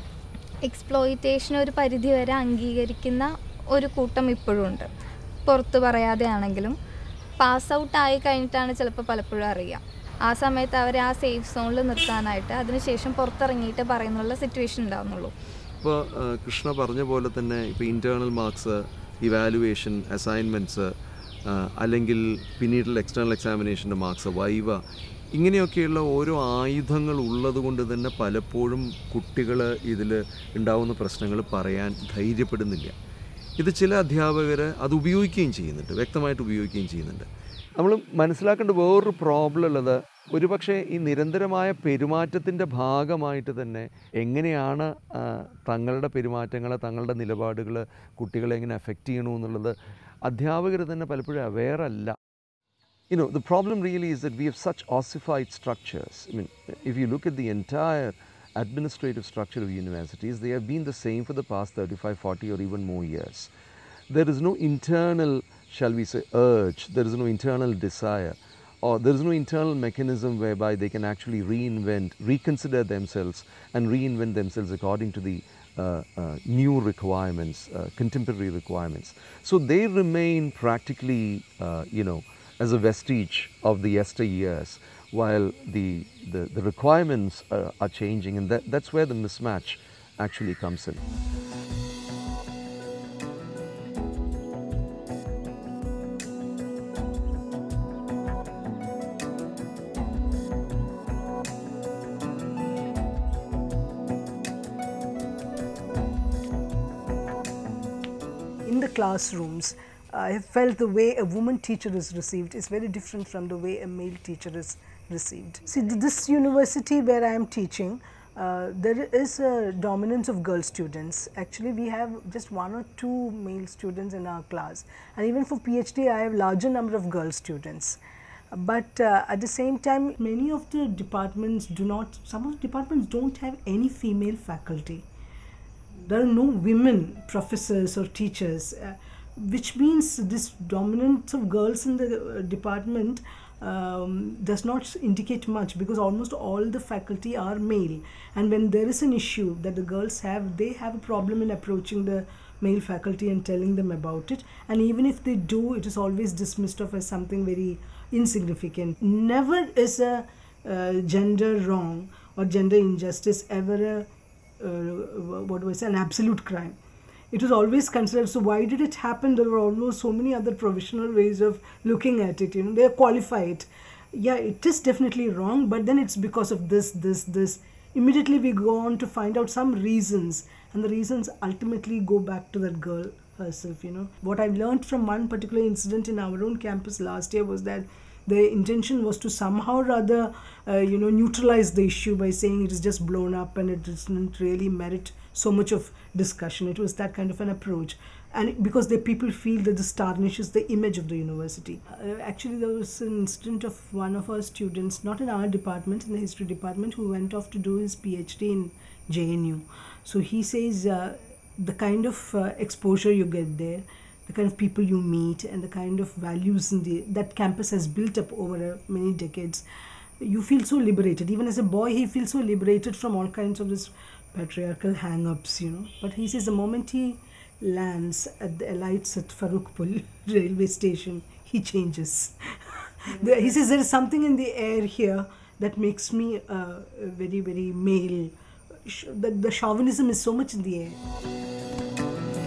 എക്സ്പ്ലോയിറ്റേഷൻ ഒരു പരിധിവരെ അംഗീകരിക്കുന്ന ഒരു കൂട്ടം ഇപ്പോഴും ഉണ്ട് പുറത്ത് പറയാതെ ആണെങ്കിലും പാസ് ഔട്ട് ആയി കഴിഞ്ഞിട്ടാണ് ചിലപ്പോൾ പലപ്പോഴും അറിയാം ആ സമയത്ത് അവരെ ആ സേഫ് സോണിൽ നിർത്താനായിട്ട് അതിനുശേഷം പുറത്തിറങ്ങിയിട്ട് പറയുന്നുള്ള സിറ്റുവേഷൻ ഉണ്ടാവുന്നുള്ളൂ ഇപ്പോൾ കൃഷ്ണ പറഞ്ഞ പോലെ തന്നെ ഇപ്പോൾ ഇൻറ്റേർണൽ മാർക്സ് ഇവാലുവേഷൻ അസൈൻമെൻറ്റ്സ് അല്ലെങ്കിൽ പിന്നീടുള്ള എക്സ്റ്റേണൽ എക്സാമിനേഷൻ്റെ മാർക്സ് വൈവ ഇങ്ങനെയൊക്കെയുള്ള ഓരോ ആയുധങ്ങൾ ഉള്ളത് കൊണ്ട് തന്നെ പലപ്പോഴും കുട്ടികൾ ഇതിൽ ഉണ്ടാവുന്ന പ്രശ്നങ്ങൾ പറയാൻ ധൈര്യപ്പെടുന്നില്ല ഇത് ചില അധ്യാപകർ അത് ഉപയോഗിക്കുകയും ചെയ്യുന്നുണ്ട് വ്യക്തമായിട്ട് ഉപയോഗിക്കുകയും ചെയ്യുന്നുണ്ട് നമ്മൾ മനസ്സിലാക്കേണ്ട വേറൊരു പ്രോബ്ലം ഉള്ളത് ഒരുപക്ഷെ ഈ നിരന്തരമായ പെരുമാറ്റത്തിൻ്റെ ഭാഗമായിട്ട് തന്നെ എങ്ങനെയാണ് ആ, തങ്ങളുടെ പെരുമാറ്റങ്ങൾ തങ്ങളുടെ നിലപാടുകൾ കുട്ടികളെ എങ്ങനെ അഫക്റ്റ് ചെയ്യണമെന്നുള്ളത് അധ്യാപകർ തന്നെ പലപ്പോഴും അവെയർ അല്ല you know, the problem really is that we have such ossified structures. I mean, if you look at the entire administrative structure of universities, they have been the same for the past 35, 40, or even more years. There is no internal, shall we say, urge, there is no internal desire, or there is no internal mechanism whereby they can actually reinvent, reconsider themselves, and reinvent themselves according to the uh, uh, new requirements, uh, contemporary requirements. So they remain practically, uh, you know, as a vestige of the yesteryears, while the, the, the requirements uh, are changing, and that, that's where the mismatch actually comes in. in the classrooms, I have felt the way a woman teacher is received is very different from the way a male teacher is received. See, th- this university where I am teaching, uh, there is a dominance of girl students. Actually, we have just one or two male students in our class, and even for PhD, I have larger number of girl students. But uh, at the same time, many of the departments do not. Some of the departments don't have any female faculty there are no women professors or teachers, uh, which means this dominance of girls in the uh, department um, does not indicate much because almost all the faculty are male. And when there is an issue that the girls have, they have a problem in approaching the male faculty and telling them about it. And even if they do, it is always dismissed of as something very insignificant. Never is a uh, gender wrong or gender injustice ever a uh, what do I say, an absolute crime. It was always considered. So why did it happen? There were almost so many other professional ways of looking at it. You know, they are qualified. Yeah, it is definitely wrong, but then it's because of this, this, this. immediately we go on to find out some reasons, and the reasons ultimately go back to that girl herself. You know, what I've learned from one particular incident in our own campus last year was that the intention was to somehow rather, uh, you know, neutralize the issue by saying it is just blown up and it doesn't really merit so much of discussion. It was that kind of an approach. And because the people feel that this tarnishes the image of the university. Uh, actually, there was an incident of one of our students, not in our department, in the history department, who went off to do his PhD in JNU. So he says uh, the kind of uh, exposure you get there, the kind of people you meet, and the kind of values in the, that campus has built up over uh, many decades, you feel so liberated. Even as a boy, he feels so liberated from all kinds of this patriarchal hang-ups, you know. But he says the moment he lands at the alights at Farooqpur railway station, he changes. The- he says there is something in the air here that makes me uh, very, very male. Sh- The, the chauvinism is so much in the air.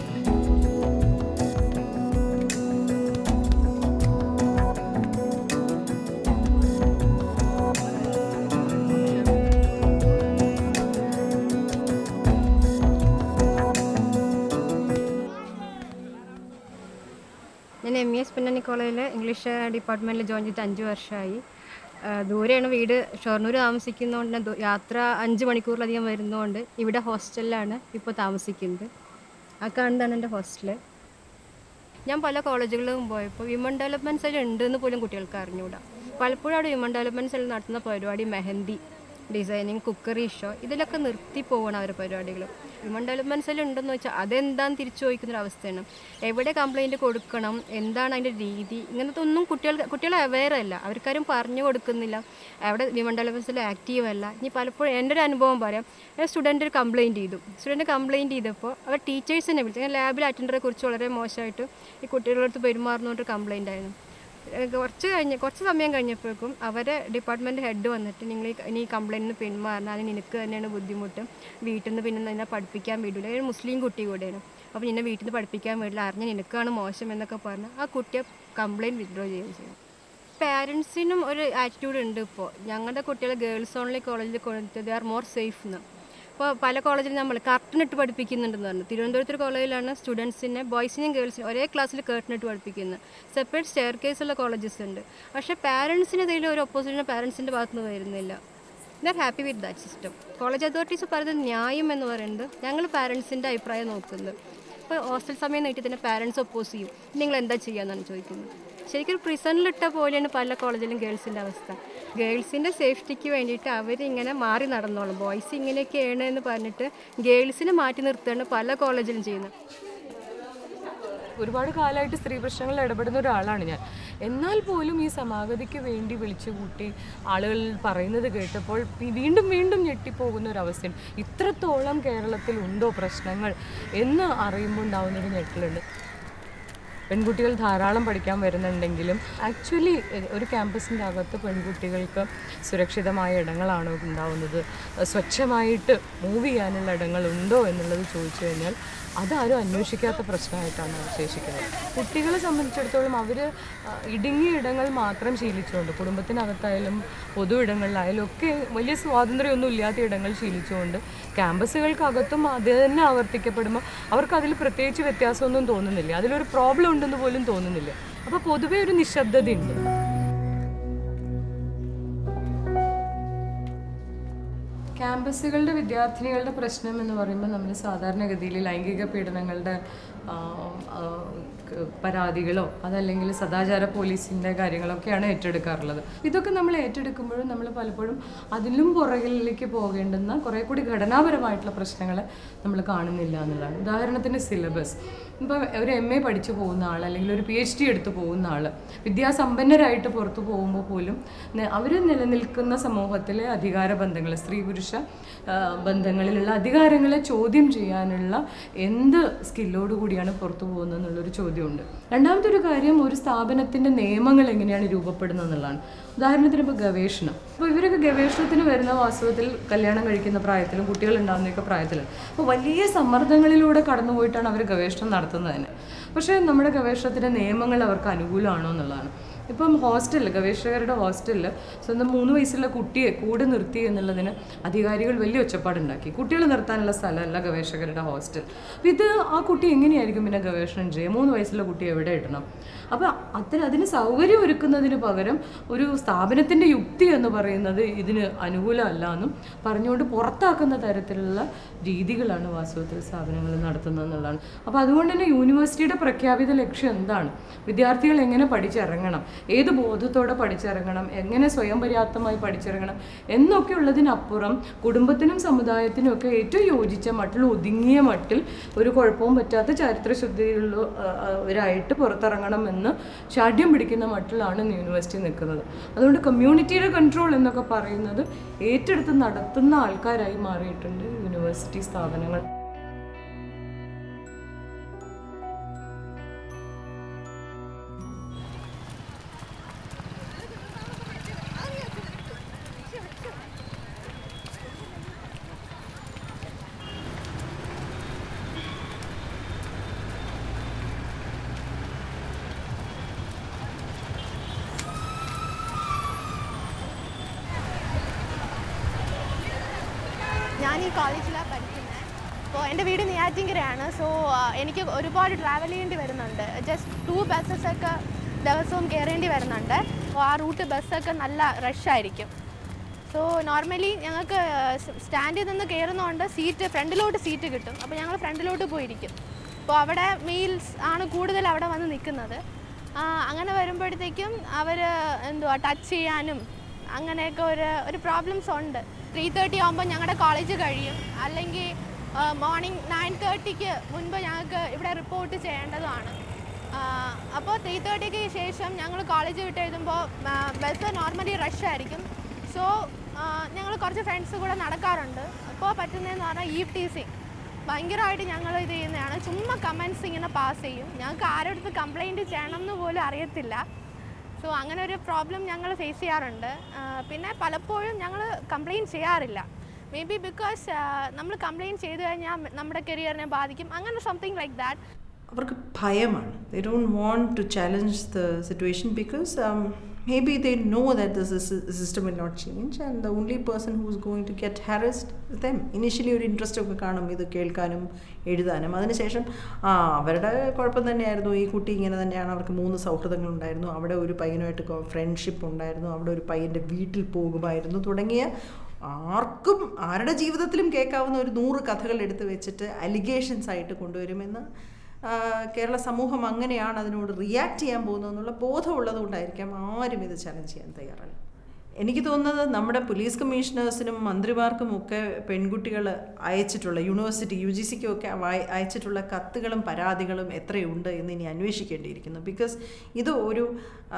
ഞാൻ M E S പിന്നണി കോളേജിലെ English ഡിപ്പാർട്ട്മെൻറ്റിൽ join ചെയ്തിട്ട് അഞ്ച് വർഷമായി ആ, ദൂരെയാണ് വീട് ഷൊർണൂർ താമസിക്കുന്നതുകൊണ്ട് തന്നെ ദൂ- യാത്ര അഞ്ച് മണിക്കൂറിലധികം വരുന്നതുകൊണ്ട് ഇവിടെ ഹോസ്റ്റലിലാണ് ഇപ്പോൾ താമസിക്കുന്നത് ആ കാണുന്നതാണ് എൻ്റെ ഹോസ്റ്റല് ഞാൻ പല കോളേജുകളിലും പോയപ്പോൾ വിമൺ ഡെവലപ്മെൻറ്റ് സെൽ ഉണ്ടെന്ന് പോലും കുട്ടികൾക്ക് അറിഞ്ഞുകൂടാ പലപ്പോഴും അവിടെ വിമൺ ഡെവലപ്മെൻറ്റ് സെൽ നടത്തുന്ന പരിപാടി മെഹന്തി ഡിസൈനിങ് കുക്കറി ഷോ ഇതിലൊക്കെ നിർത്തി പോകണം അവരുടെ പരിപാടികൾ വിമൺ ഡെവലപ്മെൻറ്റ് സെൽ ഉണ്ടെന്ന് വെച്ചാൽ അതെന്താന്ന് തിരിച്ചു ചോദിക്കുന്നൊരു അവസ്ഥയാണ് എവിടെ കംപ്ലൈൻറ്റ് കൊടുക്കണം എന്താണ് അതിൻ്റെ രീതി ഇങ്ങനത്തെ ഒന്നും കുട്ടികൾ കുട്ടികൾ അവെയർ അല്ല അവർക്കാരും പറഞ്ഞു കൊടുക്കുന്നില്ല അവിടെ വിമൺ ഡെവലപ്മെൻറ്റ് സെൽ ആക്റ്റീവ് അല്ല ഇനി പലപ്പോഴും എൻ്റെ ഒരു അനുഭവം പറയാം ഒരു സ്റ്റുഡൻറ്റ് ഒരു കംപ്ലയിൻറ്റ് ചെയ്തു സ്റ്റുഡൻറ്റ് കംപ്ലയിൻറ്റ് ചെയ്തപ്പോൾ അവർ ടീച്ചേഴ്സിനെ വിളിച്ചു ഞാൻ ലാബിൽ അറ്റൻഡറെ കുറിച്ച് വളരെ മോശമായിട്ട് ഈ കുട്ടികളുടെ അടുത്ത് പെരുമാറുന്നോട്ട് കംപ്ലയിൻ്റ് ആയിരുന്നു ഏഹ് കുറച്ച് കഴിഞ്ഞ് കുറച്ച് സമയം കഴിഞ്ഞപ്പോഴേക്കും അവരെ ഡിപ്പാർട്ട്മെൻറ്റ് ഹെഡ് വന്നിട്ട് നിങ്ങൾ ഈ ഇനി ഈ കംപ്ലയിൻറ്റിന് പിന്മാറണം നിനക്ക് തന്നെയാണ് ബുദ്ധിമുട്ട് വീട്ടിൽ നിന്ന് പിന്നെ നിന്നെ പഠിപ്പിക്കാൻ വിടില്ല ഒരു മുസ്ലിം കുട്ടി കൂടെയാണ് അപ്പോൾ നിന്നെ വീട്ടിൽ നിന്ന് പഠിപ്പിക്കാൻ വിടില്ല അറിഞ്ഞ നിനക്കാണ് മോശം എന്നൊക്കെ പറഞ്ഞ് ആ കുട്ടിയെ കംപ്ലയിൻറ്റ് വിത്ഡ്രോ ചെയ്യുകയും ചെയ്യും പാരൻസിനും ഒരു ആറ്റിറ്റ്യൂഡ് ഉണ്ട് ഇപ്പോൾ ഞങ്ങളുടെ കുട്ടികൾ ഗേൾസ് ഓൺലി കോളേജിൽ കൊടുത്ത് ദേ ആർ മോർ സേഫ് എന്ന് ഇപ്പോൾ പല കോളേജിലും നമ്മൾ കർട്ടൻ ഇട്ട് പഠിപ്പിക്കുന്നുണ്ടെന്ന് പറഞ്ഞു തിരുവനന്തപുരത്ത് കോളേജിലാണ് സ്റ്റുഡൻസിനെ ബോയ്സിനെയും ഗേൾസിനെയും ഒരേ ക്ലാസ്സിൽ കർട്ടൻ ഇട്ട് പഠിപ്പിക്കുന്നത് സെപ്പറേറ്റ് സ്റ്റെയർ കേസ് ഉള്ള കോളേജസ് ഉണ്ട് പക്ഷേ പാരൻസിന് ഇതിൽ ഒരു ഒപ്പോസിഷൻ പാരൻസിൻ്റെ ഭാഗത്തുനിന്ന് വരുന്നില്ല they're happy with that system college authorities പറയുന്നത് ന്യായം എന്ന് പറയുന്നത് ഞങ്ങൾ പാരൻസിൻ്റെ അഭിപ്രായം നോക്കുന്നത് ഇപ്പോൾ ഹോസ്റ്റൽ സമയം നീട്ടി തന്നെ പാരൻസ് ഒപ്പോസ് ചെയ്യും നിങ്ങൾ എന്താ ചെയ്യാന്നാണ് ചോദിക്കുന്നത് ശരിക്കും പ്രിസണിലിട്ട പോലെയാണ് പല കോളേജിലും ഗേൾസിൻ്റെ അവസ്ഥ ഗേൾസിൻ്റെ സേഫ്റ്റിക്ക് വേണ്ടിയിട്ട് അവരിങ്ങനെ മാറി നടന്നോളും ബോയ്സ് ഇങ്ങനെയൊക്കെയാണ് എന്ന് പറഞ്ഞിട്ട് ഗേൾസിനെ മാറ്റി നിർത്തുകയാണ് പല കോളേജിലും ചെയ്യുന്നത് ഒരുപാട് കാലമായിട്ട് സ്ത്രീ പ്രശ്നങ്ങളിൽ ഇടപെടുന്ന ഒരാളാണ് ഞാൻ എന്നാൽ പോലും ഈ സമാഗതിക്ക് വേണ്ടി വിളിച്ചു കൂട്ടി ആളുകൾ പറയുന്നത് കേട്ടപ്പോൾ പി- വീണ്ടും വീണ്ടും ഞെട്ടിപ്പോകുന്ന ഒരു അവസ്ഥയാണ് ഇത്രത്തോളം കേരളത്തിൽ ഉണ്ടോ പ്രശ്നങ്ങൾ എന്ന് അറിയുമ്പോൾ ഉണ്ടാവുന്നൊരു ഞെട്ടലുണ്ട് പെൺകുട്ടികൾ ധാരാളം പഠിക്കാൻ വരുന്നുണ്ടെങ്കിലും ആക്ച്വലി ഒരു ക്യാമ്പസിൻ്റെ അകത്ത് പെൺകുട്ടികൾക്ക് സുരക്ഷിതമായ ഇടങ്ങളാണോ ഉണ്ടാവുന്നത് സ്വച്ഛമായിട്ട് മൂവ് ചെയ്യാനുള്ള ഇടങ്ങളുണ്ടോ എന്നുള്ളത് ചോദിച്ചു കഴിഞ്ഞാൽ അതാരും അന്വേഷിക്കാത്ത പ്രശ്നമായിട്ടാണ് അവശേഷിക്കുന്നത് കുട്ടികളെ സംബന്ധിച്ചിടത്തോളം അവർ ഇടുങ്ങിയ ഇടങ്ങൾ മാത്രം ശീലിച്ചുകൊണ്ട് കുടുംബത്തിനകത്തായാലും പൊതു ഇടങ്ങളിലായാലും ഒക്കെ വലിയ സ്വാതന്ത്ര്യമൊന്നും ഇല്ലാത്ത ഇടങ്ങൾ ശീലിച്ചുകൊണ്ട് ക്യാമ്പസുകൾക്കകത്തും അത് തന്നെ ആവർത്തിക്കപ്പെടുമ്പോൾ അവർക്ക് അതിൽ പ്രത്യേകിച്ച് വ്യത്യാസമൊന്നും തോന്നുന്നില്ല അതിലൊരു പ്രോബ്ലം ഉണ്ടെന്ന് പോലും തോന്നുന്നില്ല അപ്പോൾ പൊതുവേ ഒരു നിശബ്ദതയുണ്ട് ക്യാമ്പസുകളുടെ വിദ്യാർത്ഥിനികളുടെ പ്രശ്നം എന്ന് പറയുമ്പോൾ നമ്മൾ സാധാരണഗതിയിൽ ലൈംഗിക പീഡനങ്ങളുടെ ആ, ആ, ക- പരാതികളോ അതല്ലെങ്കിൽ സദാചാര പോലീസിൻ്റെ കാര്യങ്ങളൊക്കെയാണ് ഏറ്റെടുക്കാറുള്ളത് ഇതൊക്കെ നമ്മൾ ഏറ്റെടുക്കുമ്പോഴും നമ്മൾ പലപ്പോഴും അതിലും പുറകിലേക്ക് പോകേണ്ടുന്ന കുറേ കൂടി ഘടനാപരമായിട്ടുള്ള പ്രശ്നങ്ങൾ നമ്മൾ കാണുന്നില്ല എന്നുള്ളതാണ് ഉദാഹരണത്തിന് സിലബസ് ഇപ്പോൾ ഒരു എം എ പഠിച്ചു പോകുന്ന ആൾ അല്ലെങ്കിൽ ഒരു പി എച്ച് ഡി എടുത്ത് പോകുന്ന ആൾ വിദ്യാസമ്പന്നരായിട്ട് പുറത്തു പോകുമ്പോൾ പോലും അവർ നിലനിൽക്കുന്ന സമൂഹത്തിലെ അധികാര ബന്ധങ്ങൾ സ്ത്രീ പുരുഷ ആ, ബന്ധങ്ങളിലുള്ള അധികാരങ്ങളെ ചോദ്യം ചെയ്യാനുള്ള എന്ത് സ്കില്ലോട് കൂടിയാണ് പുറത്തു പോകുന്നത് എന്നുള്ളൊരു ചോദ്യമുണ്ട് രണ്ടാമത്തെ ഒരു കാര്യം ഒരു സ്ഥാപനത്തിൻ്റെ നിയമങ്ങൾ എങ്ങനെയാണ് രൂപപ്പെടുന്നത് എന്നുള്ളതാണ് ഉദാഹരണത്തിന് ഇപ്പോൾ ഗവേഷണം അപ്പോൾ ഇവരൊക്കെ ഗവേഷണത്തിന് വരുന്ന വാസ്തവത്തിൽ കല്യാണം കഴിക്കുന്ന പ്രായത്തിലും കുട്ടികൾ ഉണ്ടാകുന്നതൊക്കെ പ്രായത്തിലും അപ്പോൾ വലിയ സമ്മർദ്ദങ്ങളിലൂടെ കടന്നുപോയിട്ടാണ് അവർ ഗവേഷണം നടത്തുന്നത് തന്നെ പക്ഷേ നമ്മുടെ ഗവേഷണത്തിൻ്റെ നിയമങ്ങൾ അവർക്ക് അനുകൂലമാണോ എന്നുള്ളതാണ് ഇപ്പം ഹോസ്റ്റലിൽ ഗവേഷകരുടെ ഹോസ്റ്റലിൽ സ്വന്തം മൂന്ന് വയസ്സുള്ള കുട്ടിയെ കൂടെ നിർത്തി എന്നുള്ളതിന് അധികാരികൾ വലിയ ഒച്ചപ്പാടുണ്ടാക്കി കുട്ടികളെ നിർത്താനുള്ള സ്ഥലമല്ല ഗവേഷകരുടെ ഹോസ്റ്റൽ അപ്പം ഇത് ആ കുട്ടി എങ്ങനെയായിരിക്കും പിന്നെ ഗവേഷണം ചെയ്യുക മൂന്ന് വയസ്സുള്ള കുട്ടി എവിടെ ഇടണം അപ്പോൾ അത്തരം അതിന് സൗകര്യം ഒരുക്കുന്നതിന് പകരം ഒരു സ്ഥാപനത്തിൻ്റെ യുക്തി എന്ന് പറയുന്നത് ഇതിന് അനുകൂലമല്ല എന്നും പറഞ്ഞുകൊണ്ട് പുറത്താക്കുന്ന തരത്തിലുള്ള രീതികളാണ് വാസ്തവത്തിൽ സ്ഥാപനങ്ങൾ നടത്തുന്നത് എന്നുള്ളതാണ് അപ്പോൾ അതുകൊണ്ട് തന്നെ യൂണിവേഴ്സിറ്റിയുടെ പ്രഖ്യാപിത ലക്ഷ്യം എന്താണ് വിദ്യാർത്ഥികൾ എങ്ങനെ പഠിച്ചിറങ്ങണം ഏത് ബോധത്തോടെ പഠിച്ചിറങ്ങണം എങ്ങനെ സ്വയം പര്യാപ്തമായി പഠിച്ചിറങ്ങണം എന്നൊക്കെ ഉള്ളതിനപ്പുറം കുടുംബത്തിനും സമുദായത്തിനും ഒക്കെ ഏറ്റവും യോജിച്ച മട്ടിൽ ഒതുങ്ങിയ മട്ടിൽ ഒരു കുഴപ്പവും പറ്റാത്ത ചരിത്രശുദ്ധിയുള്ള അവരായിട്ട് പുറത്തിറങ്ങണം എന്ന് ശാഠ്യം പിടിക്കുന്ന മട്ടിലാണ് ഇന്ന് യൂണിവേഴ്സിറ്റി നിൽക്കുന്നത് അതുകൊണ്ട് കമ്മ്യൂണിറ്റിയുടെ കൺട്രോൾ എന്നൊക്കെ പറയുന്നത് ഏറ്റെടുത്ത് നടത്തുന്ന ആൾക്കാരായി മാറിയിട്ടുണ്ട് യൂണിവേഴ്സിറ്റി സ്ഥാപനങ്ങൾ ഞാൻ ഈ കോളേജിലാണ് പഠിക്കുന്നത് അപ്പോൾ എൻ്റെ വീട് നെയ്യാറ്റിങ്കരയാണ് സോ എനിക്ക് ഒരുപാട് ട്രാവൽ ചെയ്യേണ്ടി വരുന്നുണ്ട് ജസ്റ്റ് ടു ബസ്സസ് ഒക്കെ ദിവസവും കയറേണ്ടി വരുന്നുണ്ട് അപ്പോൾ ആ റൂട്ട് ബസ്സൊക്കെ നല്ല റഷായിരിക്കും സോ നോർമലി ഞങ്ങൾക്ക് സ്റ്റാൻഡിൽ നിന്ന് കയറുന്നതുകൊണ്ട് സീറ്റ് ഫ്രണ്ടിലോട്ട് സീറ്റ് കിട്ടും അപ്പോൾ ഞങ്ങൾ ഫ്രണ്ടിലോട്ട് പോയിരിക്കും അപ്പോൾ അവിടെ മെയിൽസ് ആണ് കൂടുതൽ അവിടെ വന്ന് നിൽക്കുന്നത് ആ, അങ്ങനെ വരുമ്പോഴത്തേക്കും അവർ എന്തുവാ ടച്ച് ചെയ്യാനും അങ്ങനെയൊക്കെ ഒരു ഒരു പ്രോബ്ലംസ് ഉണ്ട് ത്രീ തേർട്ടി ആകുമ്പോൾ ഞങ്ങളുടെ കോളേജ് കഴിയും അല്ലെങ്കിൽ മോർണിംഗ് നയൻ തേർട്ടിക്ക് മുൻപ് ഞങ്ങൾക്ക് ഇവിടെ റിപ്പോർട്ട് ചെയ്യേണ്ടതാണ് അപ്പോൾ ത്രീ തേർട്ടിക്ക് ശേഷം ഞങ്ങൾ കോളേജ് വിട്ട് എഴുതുമ്പോൾ ബസ് നോർമലി റഷ് ആയിരിക്കും സോ ഞങ്ങൾ കുറച്ച് ഫ്രണ്ട്സ് കൂടെ നടക്കാറുണ്ട് അപ്പോൾ പറ്റുന്നതെന്ന് പറഞ്ഞാൽ ഈവ് ടീസിങ് ഭയങ്കരമായിട്ട് ഞങ്ങൾ ഇത് ചെയ്യുന്നതാണ് ചുമ്മാ കമൻസ് ഇങ്ങനെ പാസ് ചെയ്യും ഞങ്ങൾക്ക് ആരുടെ അടുത്ത് കംപ്ലൈൻറ്റ് ചെയ്യണം എന്ന് പോലും അറിയത്തില്ല സോ അങ്ങനെ ഒരു പ്രോബ്ലം ഞങ്ങൾ ഫേസ് ചെയ്യാറുണ്ട് ആ, പിന്നെ പലപ്പോഴും ഞങ്ങൾ കംപ്ലയിൻറ്റ് ചെയ്യാറില്ല മേ ബി ബിക്കോസ് നമ്മൾ കംപ്ലയിൻറ്റ് ചെയ്തു കഴിഞ്ഞാൽ നമ്മുടെ കരിയറിനെ ബാധിക്കും അങ്ങനെ സംതിങ് ലൈക്ക് ദാറ്റ് അവർക്ക് ഭയമാണ് they don't want to challenge the situation because maybe they know that the system will not change and the only person who is going to get harassed them initially ഒരു interest ഒക്കെ കാണും ഇത് കേൾക്കാനും എഴുതാനും അതിനുശേഷം ആ അവരുടെ കുഴപ്പം തന്നെയായിരുന്നു ഈ കുട്ടി ഇങ്ങനെ തന്നെയാണ് അവർക്ക് മൂന്ന് സൗഹൃദങ്ങളുണ്ടായിരുന്നു അവിടെ ഒരു പയ്യനുമായിട്ട് ഫ്രണ്ട്ഷിപ്പ് ഉണ്ടായിരുന്നു അവിടെ ഒരു പയ്യൻ്റെ വീട്ടിൽ പോകുമായിരുന്നു തുടങ്ങിയ ആർക്കും ആരുടെ ജീവിതത്തിലും കേൾക്കാവുന്ന ഒരു നൂറ് കഥകൾ എടുത്ത് വെച്ചിട്ട് അലിഗേഷൻസ് ആയിട്ട് കൊണ്ടുവരുമെന്ന് ആ, കേരള സമൂഹം അങ്ങനെയാണ് അതിനോട് റിയാക്ട് ചെയ്യാൻ പോകുന്നതെന്നുള്ള ബോധമുള്ളത് കൊണ്ടായിരിക്കാം ആരും ഇത് ചലഞ്ച് ചെയ്യാൻ തയ്യാറല്ല എനിക്ക് തോന്നുന്നത് നമ്മുടെ പോലീസ് കമ്മീഷണേഴ്സിനും മന്ത്രിമാർക്കും ഒക്കെ പെൺകുട്ടികൾ അയച്ചിട്ടുള്ള യൂണിവേഴ്സിറ്റി യു ജി സിക്കും ഒക്കെ വായ- അയച്ചിട്ടുള്ള കത്തുകളും പരാതികളും എത്രയുണ്ട് എന്ന് ഇനി അന്വേഷിക്കേണ്ടിയിരിക്കുന്നു ബിക്കോസ് ഇത് ഒരു ആ,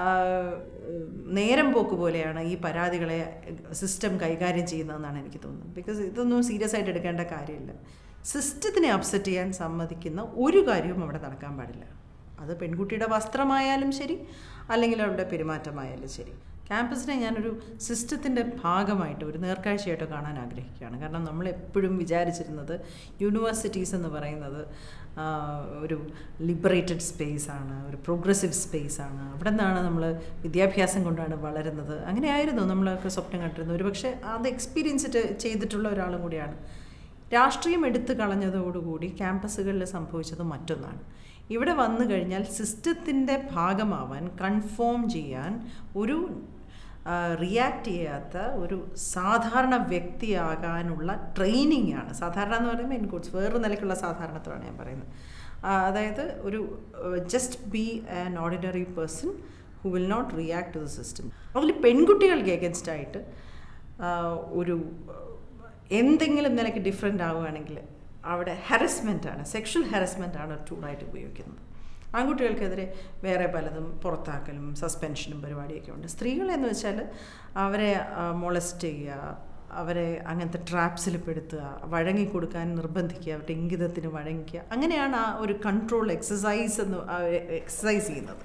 നേരം പോക്ക് പോലെയാണ് ഈ പരാതികളെ സിസ്റ്റം കൈകാര്യം ചെയ്യുന്നതെന്നാണ് എനിക്ക് തോന്നുന്നത് ബിക്കോസ് ഇതൊന്നും സീരിയസ് ആയിട്ട് എടുക്കേണ്ട കാര്യമില്ല സിസ്റ്റത്തിനെ അപ്സെറ്റ് ചെയ്യാൻ സമ്മതിക്കുന്ന ഒരു കാര്യവും അവിടെ നടക്കാൻ പാടില്ല അത് പെൺകുട്ടിയുടെ വസ്ത്രമായാലും ശരി അല്ലെങ്കിൽ അവരുടെ പെരുമാറ്റമായാലും ശരി ക്യാമ്പസിനെ ഞാനൊരു സിസ്റ്റത്തിൻ്റെ ഭാഗമായിട്ട് ഒരു നേർക്കാഴ്ചയായിട്ട് കാണാൻ ആഗ്രഹിക്കുകയാണ് കാരണം നമ്മൾ എപ്പോഴും വിചാരിച്ചിരുന്നത് യൂണിവേഴ്സിറ്റീസ് എന്ന് പറയുന്നത് ആ, ഒരു ലിബറേറ്റഡ് സ്പേസ് ആണ് ഒരു പ്രോഗ്രസീവ് സ്പേസ് ആണ് അവിടെ നിന്നാണ് നമ്മൾ വിദ്യാഭ്യാസം കൊണ്ടാണ് വളരുന്നത് അങ്ങനെയായിരുന്നു നമ്മളൊക്കെ സ്വപ്നം കണ്ടിരുന്നത് ഒരു പക്ഷേ അത് എക്സ്പീരിയൻസ് ചെയ്തിട്ടുള്ള ഒരാളും കൂടിയാണ് രാഷ്ട്രീയം എടുത്തു കളഞ്ഞതോടുകൂടി ക്യാമ്പസുകളിൽ സംഭവിച്ചത് മറ്റൊന്നാണ് ഇവിടെ വന്നു കഴിഞ്ഞാൽ സിസ്റ്റത്തിൻ്റെ ഭാഗമാവാൻ കൺഫോം ചെയ്യാൻ ഒരു റിയാക്ട് ചെയ്യാത്ത ഒരു സാധാരണ വ്യക്തിയാകാനുള്ള ട്രെയിനിങ് ആണ് സാധാരണ എന്ന് പറയുമ്പോൾ ഇൻകോട്സ് വേറൊരു നിലയ്ക്കുള്ള സാധാരണത്വമാണ് ഞാൻ പറയുന്നത് ആ, അതായത് ഒരു just be an ordinary person who will not react to the system അതിൽ പെൺകുട്ടികൾക്ക് എഗൻസ്റ്റ് ആയിട്ട് ആ, ഒരു എന്തെങ്കിലും നിലയ്ക്ക് ഡിഫറെൻ്റ് ആവുകയാണെങ്കിൽ അവിടെ ഹരസ്മെൻ്റ് ആണ് സെക്ഷൽ ഹരസ്മെൻ്റ് ആണ് ടൂളായിട്ട് ഉപയോഗിക്കുന്നത് ആൺകുട്ടികൾക്കെതിരെ വേറെ പലതും പുറത്താക്കലും സസ്പെൻഷനും പരിപാടിയൊക്കെ ഉണ്ട് സ്ത്രീകളെന്ന് വെച്ചാൽ അവരെ മൊളസ്റ്റ് ചെയ്യുക അവരെ അങ്ങനത്തെ ട്രാപ്സിൽ പെടുത്തുക വഴങ്ങിക്കൊടുക്കാൻ നിർബന്ധിക്കുക അവരുടെ ഇംഗിതത്തിന് വഴങ്ങിക്കുക അങ്ങനെയാണ് ആ ഒരു കൺട്രോൾ എക്സസൈസ് എന്ന് എക്സസൈസ് ചെയ്യുന്നത്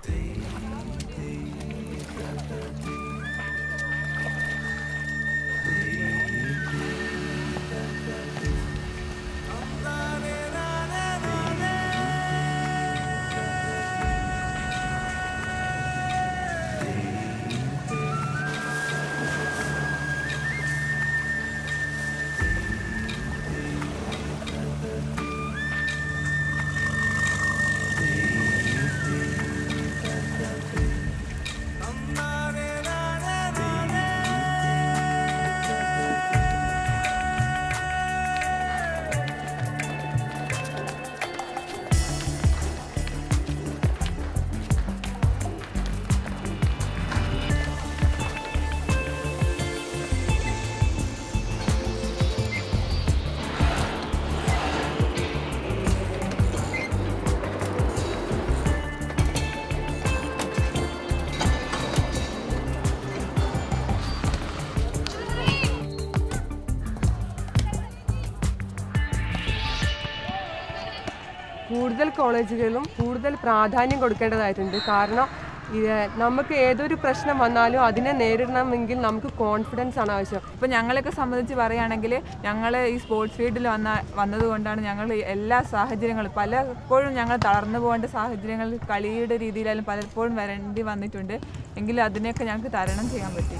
കൂടുതൽ കോളേജുകളിലും കൂടുതൽ പ്രാധാന്യം കൊടുക്കേണ്ടതായിട്ടുണ്ട് കാരണം ഇത് നമുക്ക് ഏതൊരു പ്രശ്നം വന്നാലും അതിനെ നേരിടണമെങ്കിൽ നമുക്ക് കോൺഫിഡൻസ് ആണ് ആവശ്യം ഇപ്പോൾ ഞങ്ങളെയൊക്കെ സംബന്ധിച്ച് പറയുകയാണെങ്കിൽ ഞങ്ങൾ ഈ സ്പോർട്സ് ഫീൽഡിൽ വന്ന വന്നതുകൊണ്ടാണ് ഞങ്ങൾ ഈ എല്ലാ സാഹചര്യങ്ങളും പലപ്പോഴും ഞങ്ങൾ തളർന്നു പോകേണ്ട സാഹചര്യങ്ങൾ കളിയുടെ രീതിയിലായാലും പലപ്പോഴും വരേണ്ടി വന്നിട്ടുണ്ട് എങ്കിലും അതിനെയൊക്കെ ഞങ്ങൾക്ക് തരണം ചെയ്യാൻ പറ്റി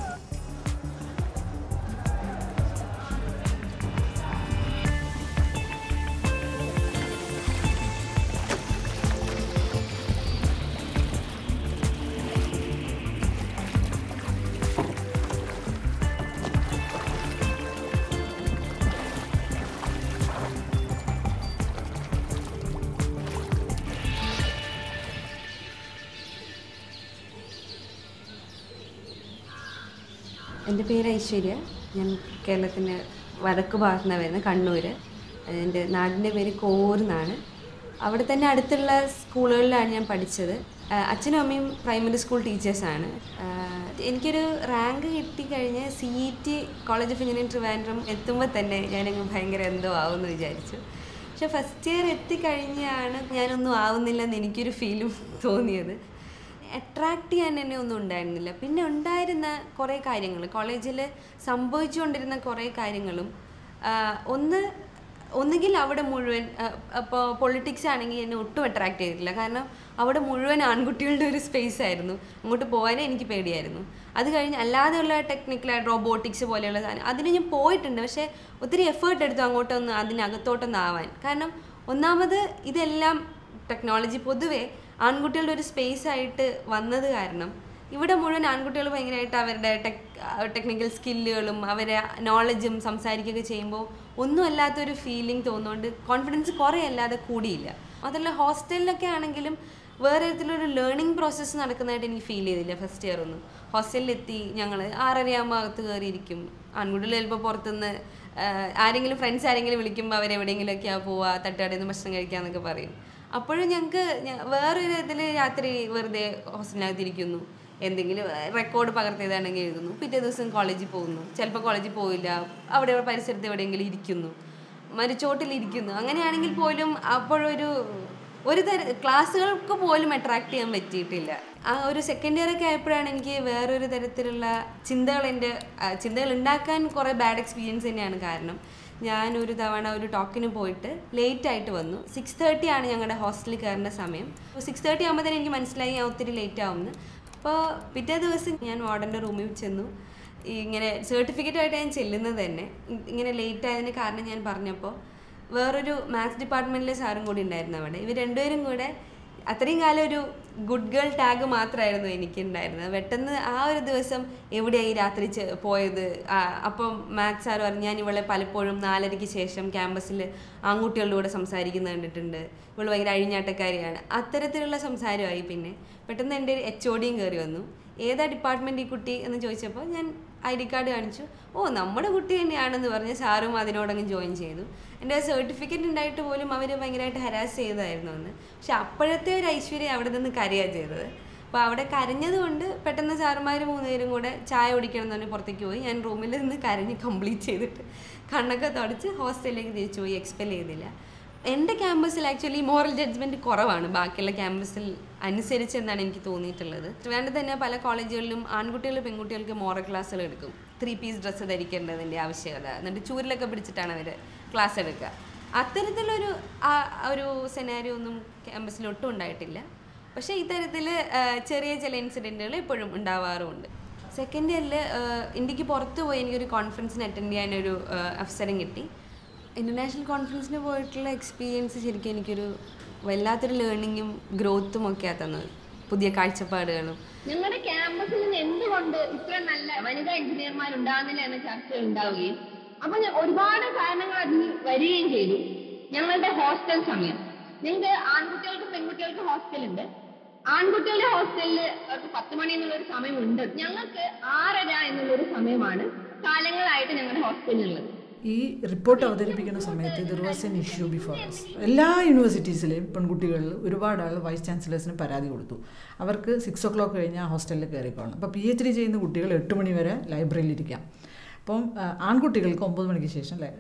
എൻ്റെ പേര് ഐശ്വര്യ ഞാൻ കേരളത്തിൻ്റെ വടക്ക് ഭാഗത്തു നിന്നാണ് വരുന്നത് കണ്ണൂർ എൻ്റെ നാടിൻ്റെ പേര് കോവൂർ എന്നാണ് അവിടെ തന്നെ അടുത്തുള്ള സ്കൂളുകളിലാണ് ഞാൻ പഠിച്ചത് ആ, അച്ഛനും അമ്മയും പ്രൈമറി സ്കൂൾ ടീച്ചേഴ്സാണ് എനിക്കൊരു റാങ്ക് കിട്ടിക്കഴിഞ്ഞ് C E T college of engineering Trivandrum എത്തുമ്പോൾ തന്നെ ഞാനങ്ങ് ഭയങ്കര എന്തോ ആവുമെന്ന് വിചാരിച്ചു പക്ഷെ ഫസ്റ്റ് ഇയർ എത്തിക്കഴിഞ്ഞാണ് ഞാനൊന്നും ആവുന്നില്ലെന്ന് എനിക്കൊരു ഫീലും തോന്നിയത് അട്രാക്റ്റ് ചെയ്യാൻ എന്നെ ഒന്നും ഉണ്ടായിരുന്നില്ല പിന്നെ ഉണ്ടായിരുന്ന കുറേ കാര്യങ്ങൾ കോളേജിൽ സംഭവിച്ചുകൊണ്ടിരുന്ന കുറേ കാര്യങ്ങളും ആ, ഒന്ന് ഒന്നുകിൽ അവിടെ മുഴുവൻ അപ്പോൾ പൊളിറ്റിക്സ് ആണെങ്കിൽ എന്നെ ഒട്ടും അട്രാക്ട് ചെയ്തിട്ടില്ല കാരണം അവിടെ മുഴുവൻ ആൺകുട്ടികളുടെ ഒരു സ്പേസ് ആയിരുന്നു അങ്ങോട്ട് പോകാനേ എനിക്ക് പേടിയായിരുന്നു അത് കഴിഞ്ഞ് അല്ലാതെയുള്ള ടെക്നിക്കലായിട്ട് റോബോട്ടിക്സ് പോലെയുള്ള സാധനം അതിന് ഞാൻ പോയിട്ടുണ്ട് പക്ഷേ ഒത്തിരി എഫേർട്ട് എടുത്തു അങ്ങോട്ടൊന്ന് അതിനകത്തോട്ടൊന്ന് ആവാൻ കാരണം ഒന്നാമത് ഇതെല്ലാം ടെക്നോളജി പൊതുവെ ആൺകുട്ടികളുടെ ഒരു സ്പേസ് ആയിട്ട് വന്നത് കാരണം ഇവിടെ മുഴുവൻ ആൺകുട്ടികൾ ഭയങ്കരമായിട്ട് അവരുടെ ടെക് ടെക്നിക്കൽ സ്കില്ലുകളും അവരെ നോളജും സംസാരിക്കുകയൊക്കെ ചെയ്യുമ്പോൾ ഒന്നും അല്ലാത്തൊരു ഫീലിംഗ് തോന്നുകൊണ്ട് കോൺഫിഡൻസ് കുറേ അല്ലാതെ കൂടിയില്ല അതല്ല ഹോസ്റ്റലിലൊക്കെ ആണെങ്കിലും വേറെ തരത്തിലൊരു ലേണിംഗ് പ്രോസസ്സ് നടക്കുന്നതായിട്ട് എനിക്ക് ഫീൽ ചെയ്തില്ല ഫസ്റ്റ് ഇയർ ഒന്നും ഹോസ്റ്റലിലെത്തി ഞങ്ങൾ ആറരയാകുമ്പോൾ അകത്ത് കയറിയിരിക്കും ആൺകുട്ടികൾ ചിലപ്പോൾ പുറത്തുനിന്ന് ആഹ്, ആരെങ്കിലും ഫ്രണ്ട്സ് ആരെങ്കിലും വിളിക്കുമ്പോൾ അവരെവിടെയെങ്കിലുമൊക്കെയാണ് പോവുക തട്ടുകടയിൽ നിന്ന് ഭക്ഷണം കഴിക്കാമെന്നൊക്കെ പറയും അപ്പോഴും ഞങ്ങൾക്ക് വേറൊരു ഇതിൽ രാത്രി വെറുതെ ഹോസ്റ്റലിനകത്തിരിക്കുന്നു എന്തെങ്കിലും റെക്കോർഡ് പകർത്തിയതാണെങ്കിൽ എഴുതുന്നു പിറ്റേ ദിവസം കോളേജിൽ പോകുന്നു ചിലപ്പോൾ കോളേജിൽ പോയില്ല അവിടെ പരിസരത്ത് എവിടെയെങ്കിലും ഇരിക്കുന്നു മരിച്ചോട്ടിലിരിക്കുന്നു അങ്ങനെയാണെങ്കിൽ പോലും അപ്പോഴൊരു ഒരു തര ക്ലാസ്സുകൾക്ക് പോലും അട്രാക്ട് ചെയ്യാൻ പറ്റിയിട്ടില്ല ആ ഒരു സെക്കൻഡ് ഇയർ ഒക്കെ ആയപ്പോഴാണ് എനിക്ക് വേറൊരു തരത്തിലുള്ള ചിന്തകൾ എൻ്റെ ആ, ചിന്തകൾ ഉണ്ടാക്കാൻ കുറേ ബാഡ് എക്സ്പീരിയൻസ് തന്നെയാണ് കാരണം ഞാൻ ഒരു തവണ ഒരു ടോക്കിന് പോയിട്ട് ലേറ്റ് ആയിട്ട് വന്നു സിക്സ് തേർട്ടി ആണ് ഞങ്ങളുടെ ഹോസ്റ്റലിൽ കയറേണ്ട സമയം അപ്പോൾ സിക്സ് തേർട്ടി ആകുമ്പോൾ തന്നെ എനിക്ക് മനസ്സിലായി ഞാൻ ഒത്തിരി ലേറ്റ് ആവുമെന്ന് അപ്പോൾ പിറ്റേ ദിവസം ഞാൻ വാർഡൻ്റെ റൂമിൽ ചെന്നു ഈ ഇങ്ങനെ സർട്ടിഫിക്കറ്റായിട്ട് ഞാൻ ചെല്ലുന്നത് തന്നെ ഇ- ഇങ്ങനെ ലേറ്റ് ആയതിന് കാരണം ഞാൻ പറഞ്ഞപ്പോൾ വേറൊരു മാത്സ് ഡിപ്പാർട്ട്മെൻറ്റിലെ സാറും കൂടി ഉണ്ടായിരുന്നു അവിടെ ഇവർ രണ്ടുപേരും കൂടെ അത്രയും കാലം ഒരു ഗുഡ് ഗേൾ ടാഗ് മാത്രമായിരുന്നു എനിക്ക് ഉണ്ടായിരുന്നത് പെട്ടെന്ന് ആ ഒരു ദിവസം എവിടെയായി രാത്രി ചെ- പോയത് ആ, അപ്പം മാത്സ് സാർ പറഞ്ഞു ഞാൻ ഇവളെ പലപ്പോഴും നാലരയ്ക്ക് ശേഷം ക്യാമ്പസിൽ ആൺകുട്ടികളുടെ കൂടെ സംസാരിക്കുന്നത് കണ്ടിട്ടുണ്ട് ഇവൾ ഭയങ്കര അഴിഞ്ഞാട്ടക്കാരിയാണ് അത്തരത്തിലുള്ള സംസാരമായി പിന്നെ പെട്ടെന്ന് എൻ്റെ എച്ച് ഒ ഡിയും കയറി വന്നു ഏതാ ഡിപ്പാർട്ട്മെൻറ്റ് ഈ കുട്ടി എന്ന് ചോദിച്ചപ്പോൾ ഞാൻ ഐ ഡി കാർഡ് കാണിച്ചു ഓ നമ്മുടെ കുട്ടി തന്നെയാണെന്ന് പറഞ്ഞ് സാറും അതിനോടങ്ങ് ജോയിൻ ചെയ്തു എൻ്റെ സർട്ടിഫിക്കറ്റ് ഉണ്ടായിട്ട് പോലും അവർ ഭയങ്കരമായിട്ട് ഹരാസ് ചെയ്തതായിരുന്നു അന്ന് പക്ഷെ അപ്പോഴത്തെ ഒരു ഐശ്വര്യം അവിടെ നിന്ന് കരയാണ് ചെയ്തത് അപ്പോൾ അവിടെ കരഞ്ഞത് കൊണ്ട് പെട്ടെന്ന് സാറുമാർ മൂന്നുപേരും കൂടെ ചായ കുടിക്കണം എന്ന് പറഞ്ഞ് പുറത്തേക്ക് പോയി ഞാൻ റൂമിൽ നിന്ന് കരഞ്ഞ് കംപ്ലീറ്റ് ചെയ്തിട്ട് കണ്ണൊക്കെ തുടച്ച് ഹോസ്റ്റലിലേക്ക് തിരിച്ചു പോയി എക്സ്പെൽ ചെയ്തില്ല എൻ്റെ ക്യാമ്പസിൽ ആക്ച്വലി മോറൽ ജഡ്ജ്മെൻറ്റ് കുറവാണ് ബാക്കിയുള്ള ക്യാമ്പസിൽ അനുസരിച്ച് എന്നാണ് എനിക്ക് തോന്നിയിട്ടുള്ളത് ട്രിവാൻഡ്രത്ത് തന്നെ പല കോളേജുകളിലും ആൺകുട്ടികൾ പെൺകുട്ടികൾക്ക് മോറൽ ക്ലാസ്സുകൾ എടുക്കും ത്രീ പീസ് ഡ്രസ്സ് ധരിക്കേണ്ടതിൻ്റെ ആവശ്യകത എന്നിട്ട് ചൂരിലൊക്കെ പിടിച്ചിട്ടാണ് അവർ ക്ലാസ് എടുക്കുക അത്തരത്തിലൊരു ആ- ഒരു സെനാരിയോ ഒന്നും ക്യാമ്പസിൽ ഒട്ടും ഉണ്ടായിട്ടില്ല പക്ഷേ ഇത്തരത്തിൽ ചെറിയ ചില ഇൻസിഡൻറ്റുകൾ ഇപ്പോഴും ഉണ്ടാവാറുമുണ്ട് സെക്കൻഡ് ഇയറിൽ ഇന്ത്യക്ക് പുറത്ത് പോയി എനിക്കൊരു കോൺഫറൻസിന് അറ്റൻഡ് ചെയ്യാനൊരു ആ, അവസരം കിട്ടി ഇൻ്റർനാഷണൽ കോൺഫറൻസിന് പോയിട്ടുള്ള എക്സ്പീരിയൻസ് ശരിക്കും എനിക്കൊരു വല്ലാത്തൊരു ലേണിങ്ങും ഗ്രോത്തും ഒക്കെയാണ് തന്നത് പുതിയ കാഴ്ചപ്പാടുകളും ഞങ്ങളുടെ ക്യാമ്പസിൽ നിന്ന് എന്തുകൊണ്ട് ഇത്ര നല്ല വനിതാ എഞ്ചിനീയർമാർ ഉണ്ടാകുന്നില്ല എന്ന ചർച്ച ഉണ്ടാവുകയും അപ്പൊ ഞാൻ ഒരുപാട് കാരണങ്ങൾ അതിൽ വരികയും ചെയ്തു ഞങ്ങളുടെ ഹോസ്റ്റൽ സമയം ഞങ്ങൾക്ക് ആൺകുട്ടികൾക്ക് പെൺകുട്ടികൾക്ക് ഹോസ്റ്റലുണ്ട് ആൺകുട്ടികളുടെ ഹോസ്റ്റലിൽ അവർക്ക് പത്ത് മണി എന്നുള്ളൊരു സമയമുണ്ട് ഞങ്ങൾക്ക് ആറര എന്നുള്ളൊരു സമയമാണ് കാലങ്ങളായിട്ട് ഞങ്ങളുടെ ഹോസ്റ്റലിലുള്ളത് ഈ റിപ്പോർട്ട് അവതരിപ്പിക്കുന്ന സമയത്ത് there was an issue before us എല്ലാ യൂണിവേഴ്സിറ്റീസിലെയും പെൺകുട്ടികളിൽ ഒരുപാട് ആൾ വൈസ് ചാൻസലേഴ്സിന് പരാതി കൊടുത്തു അവർക്ക് സിക്സ് ഒ ക്ലോക്ക് കഴിഞ്ഞാൽ ഹോസ്റ്റലിൽ കയറിക്കോളണം അപ്പോൾ പി എച്ച് ഡി ചെയ്യുന്ന കുട്ടികൾ എട്ട് മണി വരെ ലൈബ്രറിയിൽ ഇരിക്കാം അപ്പം ആ, ആൺകുട്ടികൾക്ക് ഒമ്പത് മണിക്ക് ശേഷം ലൈ-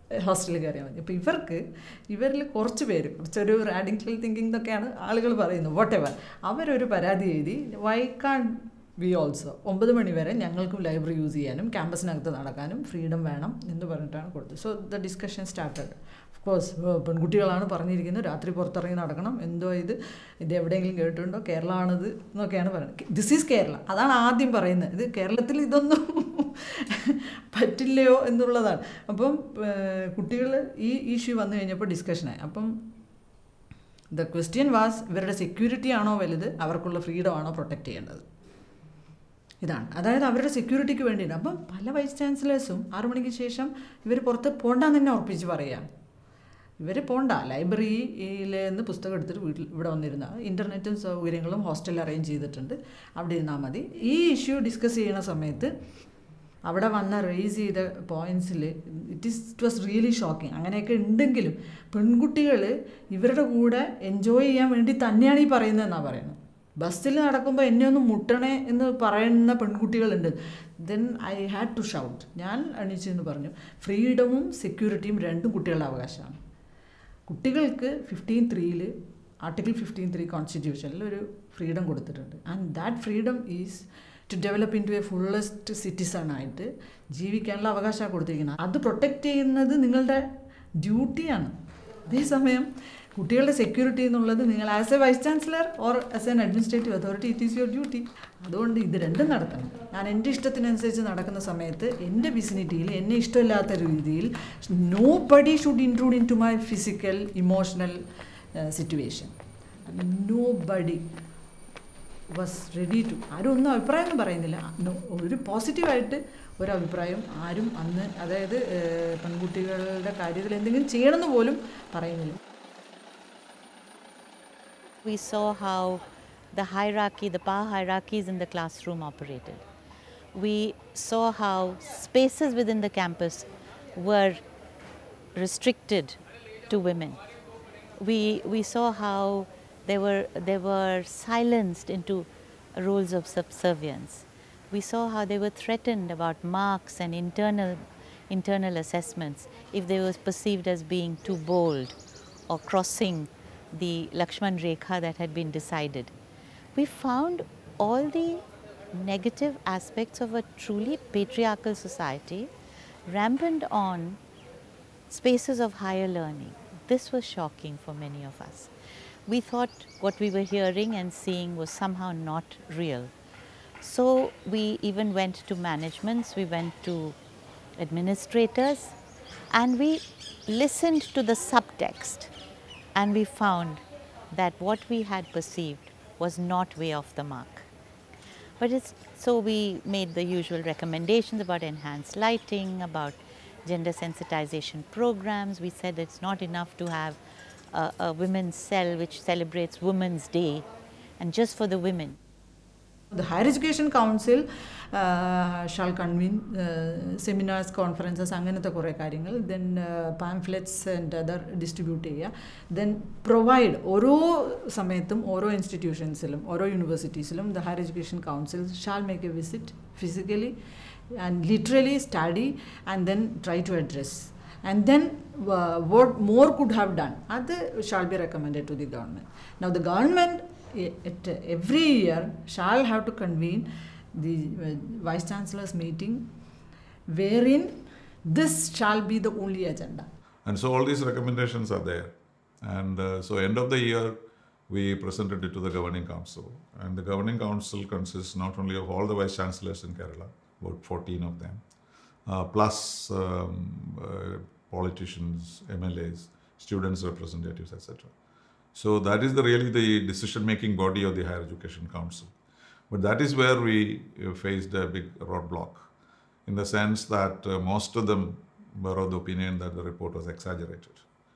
ഹോസ്റ്റലിൽ കയറിയാൽ മതി അപ്പോൾ ഇവർക്ക് ഇവരിൽ കുറച്ച് പേര് കുറച്ചൊരു റാഡിക്കൽ തിങ്കിങ് എന്നൊക്കെയാണ് ആളുകൾ പറയുന്നത് വോട്ട് എവർ അവരൊരു പരാതി എഴുതി വൈ കാൺ വി ഓൾസോ ഒമ്പത് മണി വരെ ഞങ്ങൾക്കും ലൈബ്രറി യൂസ് ചെയ്യാനും ക്യാമ്പസിനകത്ത് നടക്കാനും ഫ്രീഡം വേണം എന്ന് പറഞ്ഞിട്ടാണ് കൊടുത്തത് so the discussion started of course പെൺകുട്ടികളാണ് പറഞ്ഞിരിക്കുന്നത് രാത്രി പുറത്തിറങ്ങി നടക്കണം എന്തോ ഇത് ഇത് എവിടെയെങ്കിലും കേട്ടിട്ടുണ്ടോ കേരള ആണിത് എന്നൊക്കെയാണ് പറയുന്നത് ദിസ് ഈസ് കേരള അതാണ് ആദ്യം പറയുന്നത് ഇത് കേരളത്തിൽ ഇതൊന്നും പറ്റില്ലയോ എന്നുള്ളതാണ് അപ്പം കുട്ടികൾ ഈ ഇഷ്യൂ വന്നു കഴിഞ്ഞപ്പോൾ ഡിസ്കഷനായി അപ്പം ദ ക്വസ്റ്റ്യൻ വാസ് ഇവരുടെ സെക്യൂരിറ്റി ആണോ വലുത് അവർക്കുള്ള ഫ്രീഡം ആണോ പ്രൊട്ടക്റ്റ് ചെയ്യേണ്ടത് ഇതാണ് അതായത് അവരുടെ സെക്യൂരിറ്റിക്ക് വേണ്ടിയിട്ട് അപ്പം പല വൈസ് ചാൻസലേഴ്സും ആറു മണിക്ക് ശേഷം ഇവർ പുറത്ത് പോണ്ടാന്ന് തന്നെ ഉറപ്പിച്ച് പറയാം ഇവർ പോണ്ട ലൈബ്രറിയിൽ നിന്ന് പുസ്തകം എടുത്തിട്ട് വീട്ടിൽ ഇവിടെ വന്നിരുന്ന ഇൻ്റർനെറ്റും സൗകര്യങ്ങളും ഹോസ്റ്റലിൽ അറേഞ്ച് ചെയ്തിട്ടുണ്ട് അവിടെ ഇരുന്നാൽ മതി ഈ ഇഷ്യൂ ഡിസ്കസ് ചെയ്യുന്ന സമയത്ത് അവിടെ വന്ന റേസ് ചെയ്ത പോയിൻറ്റ്സിൽ it is it was really shocking അങ്ങനെയൊക്കെ ഉണ്ടെങ്കിലും പെൺകുട്ടികൾ ഇവരുടെ കൂടെ എൻജോയ് ചെയ്യാൻ വേണ്ടി തന്നെയാണ് ഈ പറയുന്നതെന്നാണ് പറയുന്നത് ബസ്സിൽ നടക്കുമ്പോൾ എന്നെ ഒന്ന് മുട്ടണേ എന്ന് പറയുന്ന പെൺകുട്ടികളുണ്ട് then I had to shout ഞാൻ എണീച്ചെന്ന് പറഞ്ഞു ഫ്രീഡമും സെക്യൂരിറ്റിയും രണ്ടും കുട്ടികളുടെ അവകാശമാണ് കുട്ടികൾക്ക് ഫിഫ്റ്റീൻ ത്രീയിൽ ആർട്ടിക്കിൾ ഫിഫ്റ്റീൻ ത്രീ കോൺസ്റ്റിറ്റ്യൂഷനിൽ ഒരു ഫ്രീഡം കൊടുത്തിട്ടുണ്ട് and that freedom is to develop into a fullest citizen ആയിട്ട് ജീവിക്കാനുള്ള അവകാശമാണ് കൊടുത്തിരിക്കുന്നത് അത് പ്രൊട്ടക്റ്റ് ചെയ്യുന്നത് നിങ്ങളുടെ ഡ്യൂട്ടിയാണ് അതേസമയം കുട്ടികളുടെ സെക്യൂരിറ്റി എന്നുള്ളത് നിങ്ങൾ as a vice chancellor or as an administrative authority it is your duty അതുകൊണ്ട് ഇത് രണ്ടും നടത്തണം ഞാൻ എൻ്റെ ഇഷ്ടത്തിനനുസരിച്ച് നടക്കുന്ന സമയത്ത് എൻ്റെ വിസിനിറ്റിയിൽ എന്നെ ഇഷ്ടമില്ലാത്ത രീതിയിൽ nobody should include into my physical emotional situation nobody was ready to ആരും ഒന്നും അഭിപ്രായമൊന്നും പറയുന്നില്ല ഒരു പോസിറ്റീവായിട്ട് ഒരു അഭിപ്രായം ആരും അന്ന് അതായത് പെൺകുട്ടികളുടെ കാര്യത്തിൽ എന്തെങ്കിലും ചെയ്യണമെന്ന് പോലും പറയുന്നില്ല We saw how the hierarchy, the power hierarchies in the classroom operated. We saw how spaces within the campus were restricted to women. We, we saw how they were, they were silenced into roles of subservience. We saw how they were threatened about marks and internal, internal assessments if they were perceived as being too bold or crossing the Lakshman Rekha that had been decided. We found all the negative aspects of a truly patriarchal society rampant on spaces of higher learning. This was shocking for many of us. We thought what we were hearing and seeing was somehow not real. So we even went to managements, we went to administrators, and we listened to the subtext and we found that what we had perceived was not way off the mark. But it's, so we made the usual recommendations about enhanced lighting, about gender sensitization programs. We said it's not enough to have a, a women's cell which celebrates Women's Day and just for the women. The Higher Education Council uh, shall convene uh, seminars, conferences, അങ്ങനത്തെ കുറേ കാര്യങ്ങൾ then pamphlets and other distribute ചെയ്യുക then provide ഓരോ സമയത്തും ഓരോ ഇൻസ്റ്റിറ്റ്യൂഷൻസിലും ഓരോ യൂണിവേഴ്സിറ്റീസിലും the higher education council shall make a visit physically and literally study and then try to address and then uh, what more could have done that shall be recommended to the government now the government it, every year shall have to convene the uh, vice chancellor's meeting wherein this shall be the only agenda And so all these recommendations are there. And uh, so end of the year, we presented it to the governing council. And the governing council consists not only of all the vice chancellors in Kerala, about 14 of them, uh, plus um, uh, politicians, MLAs, students representatives, etc. So that is the really the decision-making body of the Higher Education Council. But that is where we uh, faced a big roadblock, in the sense that uh, most of them were of the opinion that the report was exaggerated.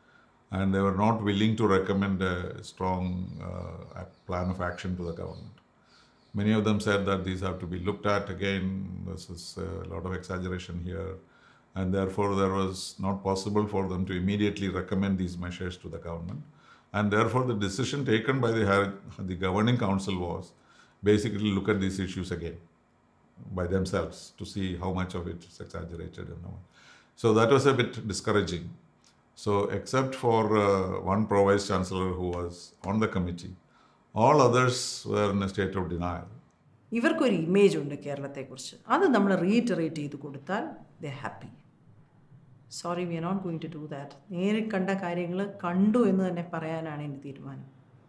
And they were not willing to recommend a strong uh, a plan of action to the government. Many of them said that these have to be looked at again, this is a lot of exaggeration here, and therefore there was not possible for them to immediately recommend these measures to the government. And therefore the decision taken by the, higher- the governing council was basically look at these issues again by themselves to see how much of it is exaggerated and all. So that was a bit discouraging. So, except for uh, one pro vice chancellor who was on the committee, all others were in a state of denial. ഇവർക്കൊരു image ഉണ്ട് കേരളത്തെക്കുറിച്ച് അത് നമ്മൾ reiterate ചെയ്ത് കൊടുത്താൽ the happy sorry we are not going to do that നേരിൽ കണ്ട കാര്യങ്ങൾ കണ്ടു എന്ന് തന്നെ പറയാനാണ് എൻ്റെ തീരുമാനം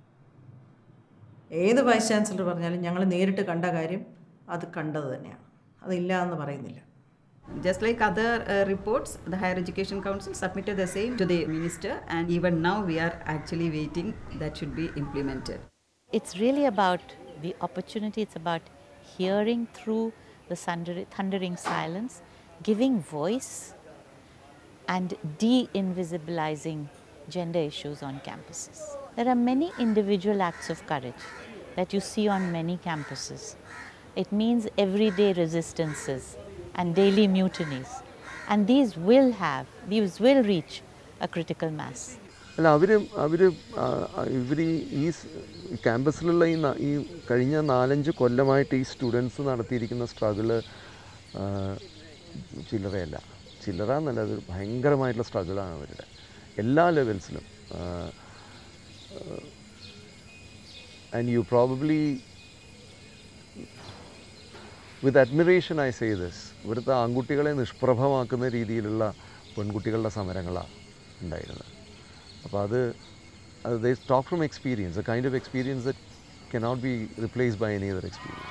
ഏത് വൈസ് ചാൻസലർ പറഞ്ഞാലും ഞങ്ങൾ നേരിട്ട് കണ്ട കാര്യം അത് കണ്ടത് തന്നെയാണ് അതില്ല എന്ന് പറയുന്നില്ല Just like other uh, reports, the Higher Education Council submitted the same to the minister, and even now we are actually waiting that should be implemented. It's really about the opportunity, it's about hearing through the thunder- thundering silence, giving voice, and de invisibilizing gender issues on campuses. There are many individual acts of courage that you see on many campuses. It means everyday resistances and daily mutinies. And these will have, these will reach a critical mass. അല്ല അവർ അവർ ഇവർ ഈ സ് ക്യാമ്പസിലുള്ള ഈ ന- ഈ കഴിഞ്ഞ നാലഞ്ച് കൊല്ലമായിട്ട് ഈ സ്റ്റുഡൻസ് നടത്തിയിരിക്കുന്ന സ്ട്രഗിള് ചില്ലറയല്ല ചില്ലറ എന്നല്ല അത് ഭയങ്കരമായിട്ടുള്ള സ്ട്രഗിളാണ് അവരുടെ എല്ലാ ലെവൽസിലും and you probably with admiration I say this ഇവിടുത്തെ ആൺകുട്ടികളെ നിഷ്പ്രഭമാക്കുന്ന രീതിയിലുള്ള പെൺകുട്ടികളുടെ സമരങ്ങളാണ് ഉണ്ടായിരുന്നത് അപ്പോൾ അത് അത് they talk from experience a kind of experience that cannot be replace by any other experience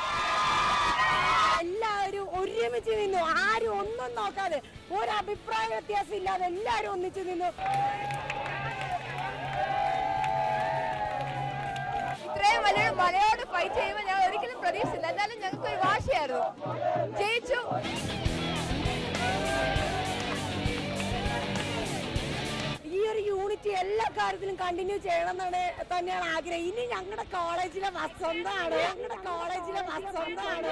എല്ലാവരും ഒരുമിച്ച് നിന്നു ആരും ഒന്നും നോക്കാതെ ഒരു അഭിപ്രായ വ്യത്യാസം ഇല്ലാതെ എല്ലാവരും ഒന്നിച്ച് നിന്നു ഇത്രയും വലിയൊരു മലയോട് ഫൈറ്റ് ചെയ്യുമ്പോൾ ഞാൻ ഒരിക്കലും പ്രതീക്ഷിച്ചില്ല എന്നാലും ഞങ്ങൾക്ക് ഒരു വാശിയായിരുന്നു ജയിച്ചു ഈ ഒരു യൂണിറ്റ് എല്ലാ കാര്യത്തിലും കണ്ടിന്യൂ ചെയ്യണം എന്നാണ് തന്നെയാണ് ആഗ്രഹം ഇനി ഞങ്ങളുടെ കോളേജിലെ വസന്തമാണ് ഞങ്ങളുടെ കോളേജിലെ വസന്തമാണ്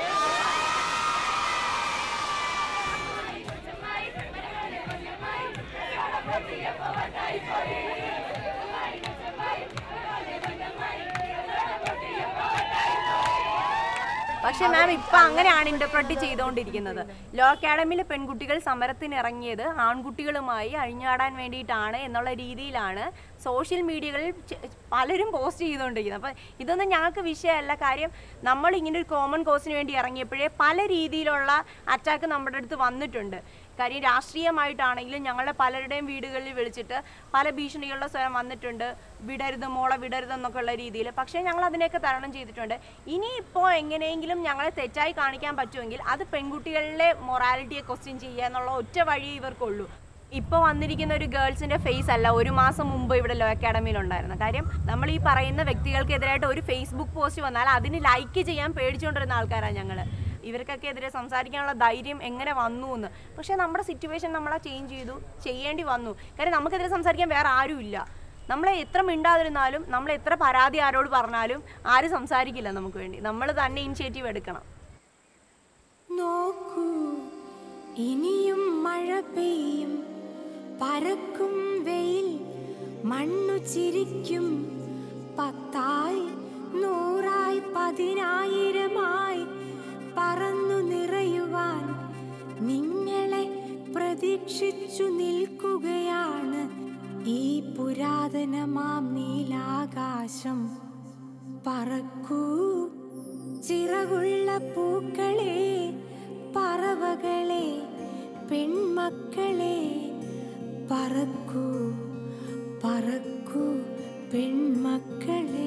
പക്ഷേ മാം ഇപ്പം അങ്ങനെയാണ് ഇന്റർപ്രറ്റ് ചെയ്തുകൊണ്ടിരിക്കുന്നത് ലോ അക്കാഡമിയിലെ പെൺകുട്ടികൾ സമരത്തിന് ഇറങ്ങിയത് ആൺകുട്ടികളുമായി അഴിഞ്ഞാടാൻ വേണ്ടിയിട്ടാണ് എന്നുള്ള രീതിയിലാണ് സോഷ്യൽ മീഡിയകളിൽ ചെ- പലരും പോസ്റ്റ് ചെയ്തുകൊണ്ടിരിക്കുന്നത് അപ്പം ഇതൊന്നും ഞങ്ങൾക്ക് വിഷയമല്ല കാര്യം നമ്മൾ ഇങ്ങനെ ഒരു കോമൺ കോസിന് വേണ്ടി ഇറങ്ങിയപ്പോഴേ പല രീതിയിലുള്ള അറ്റാക്ക് നമ്മുടെ അടുത്ത് വന്നിട്ടുണ്ട് കാര്യം രാഷ്ട്രീയമായിട്ടാണെങ്കിലും ഞങ്ങളുടെ പലരുടെയും വീടുകളിൽ വിളിച്ചിട്ട് പല ഭീഷണികളുടെ സ്വരം വന്നിട്ടുണ്ട് വിടരുത് മോളെ വിടരുത് എന്നൊക്കെ ഉള്ള രീതിയിൽ പക്ഷേ ഞങ്ങൾ അതിനെയൊക്കെ തരണം ചെയ്തിട്ടുണ്ട് ഇനിയിപ്പോൾ എങ്ങനെയെങ്കിലും ഞങ്ങളെ തെറ്റായി കാണിക്കാൻ പറ്റുമെങ്കിൽ അത് പെൺകുട്ടികളുടെ മൊറാലിറ്റിയെ ക്വസ്റ്റ്യൻ ചെയ്യുക എന്നുള്ള ഒറ്റ വഴി ഇവർക്കുള്ളൂ ഇപ്പോൾ വന്നിരിക്കുന്ന ഒരു ഗേൾസിന്റെ ഫേസ് അല്ല ഒരു മാസം മുമ്പ് ഇവിടെ ലോ അക്കാഡമിയിൽ ഉണ്ടായിരുന്ന കാര്യം നമ്മൾ ഈ പറയുന്ന വ്യക്തികൾക്കെതിരായിട്ട് ഒരു ഫേസ്ബുക്ക് പോസ്റ്റ് വന്നാൽ അതിന് ലൈക്ക് ചെയ്യാൻ പേടിച്ചുകൊണ്ടിരുന്ന ആൾക്കാരാണ് ഞങ്ങൾ ഇവർക്കൊക്കെ എതിരെ സംസാരിക്കാനുള്ള ധൈര്യം എങ്ങനെ വന്നു എന്ന് പക്ഷേ നമ്മുടെ സിറ്റുവേഷൻ നമ്മളെ ചേഞ്ച് ചെയ്തു ചെയ്യേണ്ടി വന്നു കാര്യം നമുക്കെതിരെ സംസാരിക്കാൻ വേറെ ആരുമില്ല നമ്മളെ എത്ര മിണ്ടാതിരുന്നാലും നമ്മൾ എത്ര പരാതി ആരോട് പറഞ്ഞാലും ആരും സംസാരിക്കില്ല നമുക്ക് വേണ്ടി നമ്മൾ തന്നെ ഇനിഷ്യേറ്റീവ് എടുക്കണം നോക്കൂ ഇനിയും മഴ പെയ്യും പരക്കും വെയിൽ മണ്ണു ചിരിക്കും പത്തായി നൂറായി പതിനായിരമായി പറന്നു നിറയുവാൻ നിങ്ങളെ പ്രതീക്ഷിച്ചു നിൽക്കുകയാണ് ഈ പുരാതനമാം നീലാകാശം പറക്കൂ ചിറകുള്ള പൂക്കളെ പറവകളെ പെൺമക്കളെ പറക്കൂ പറക്കൂ പെൺമക്കളെ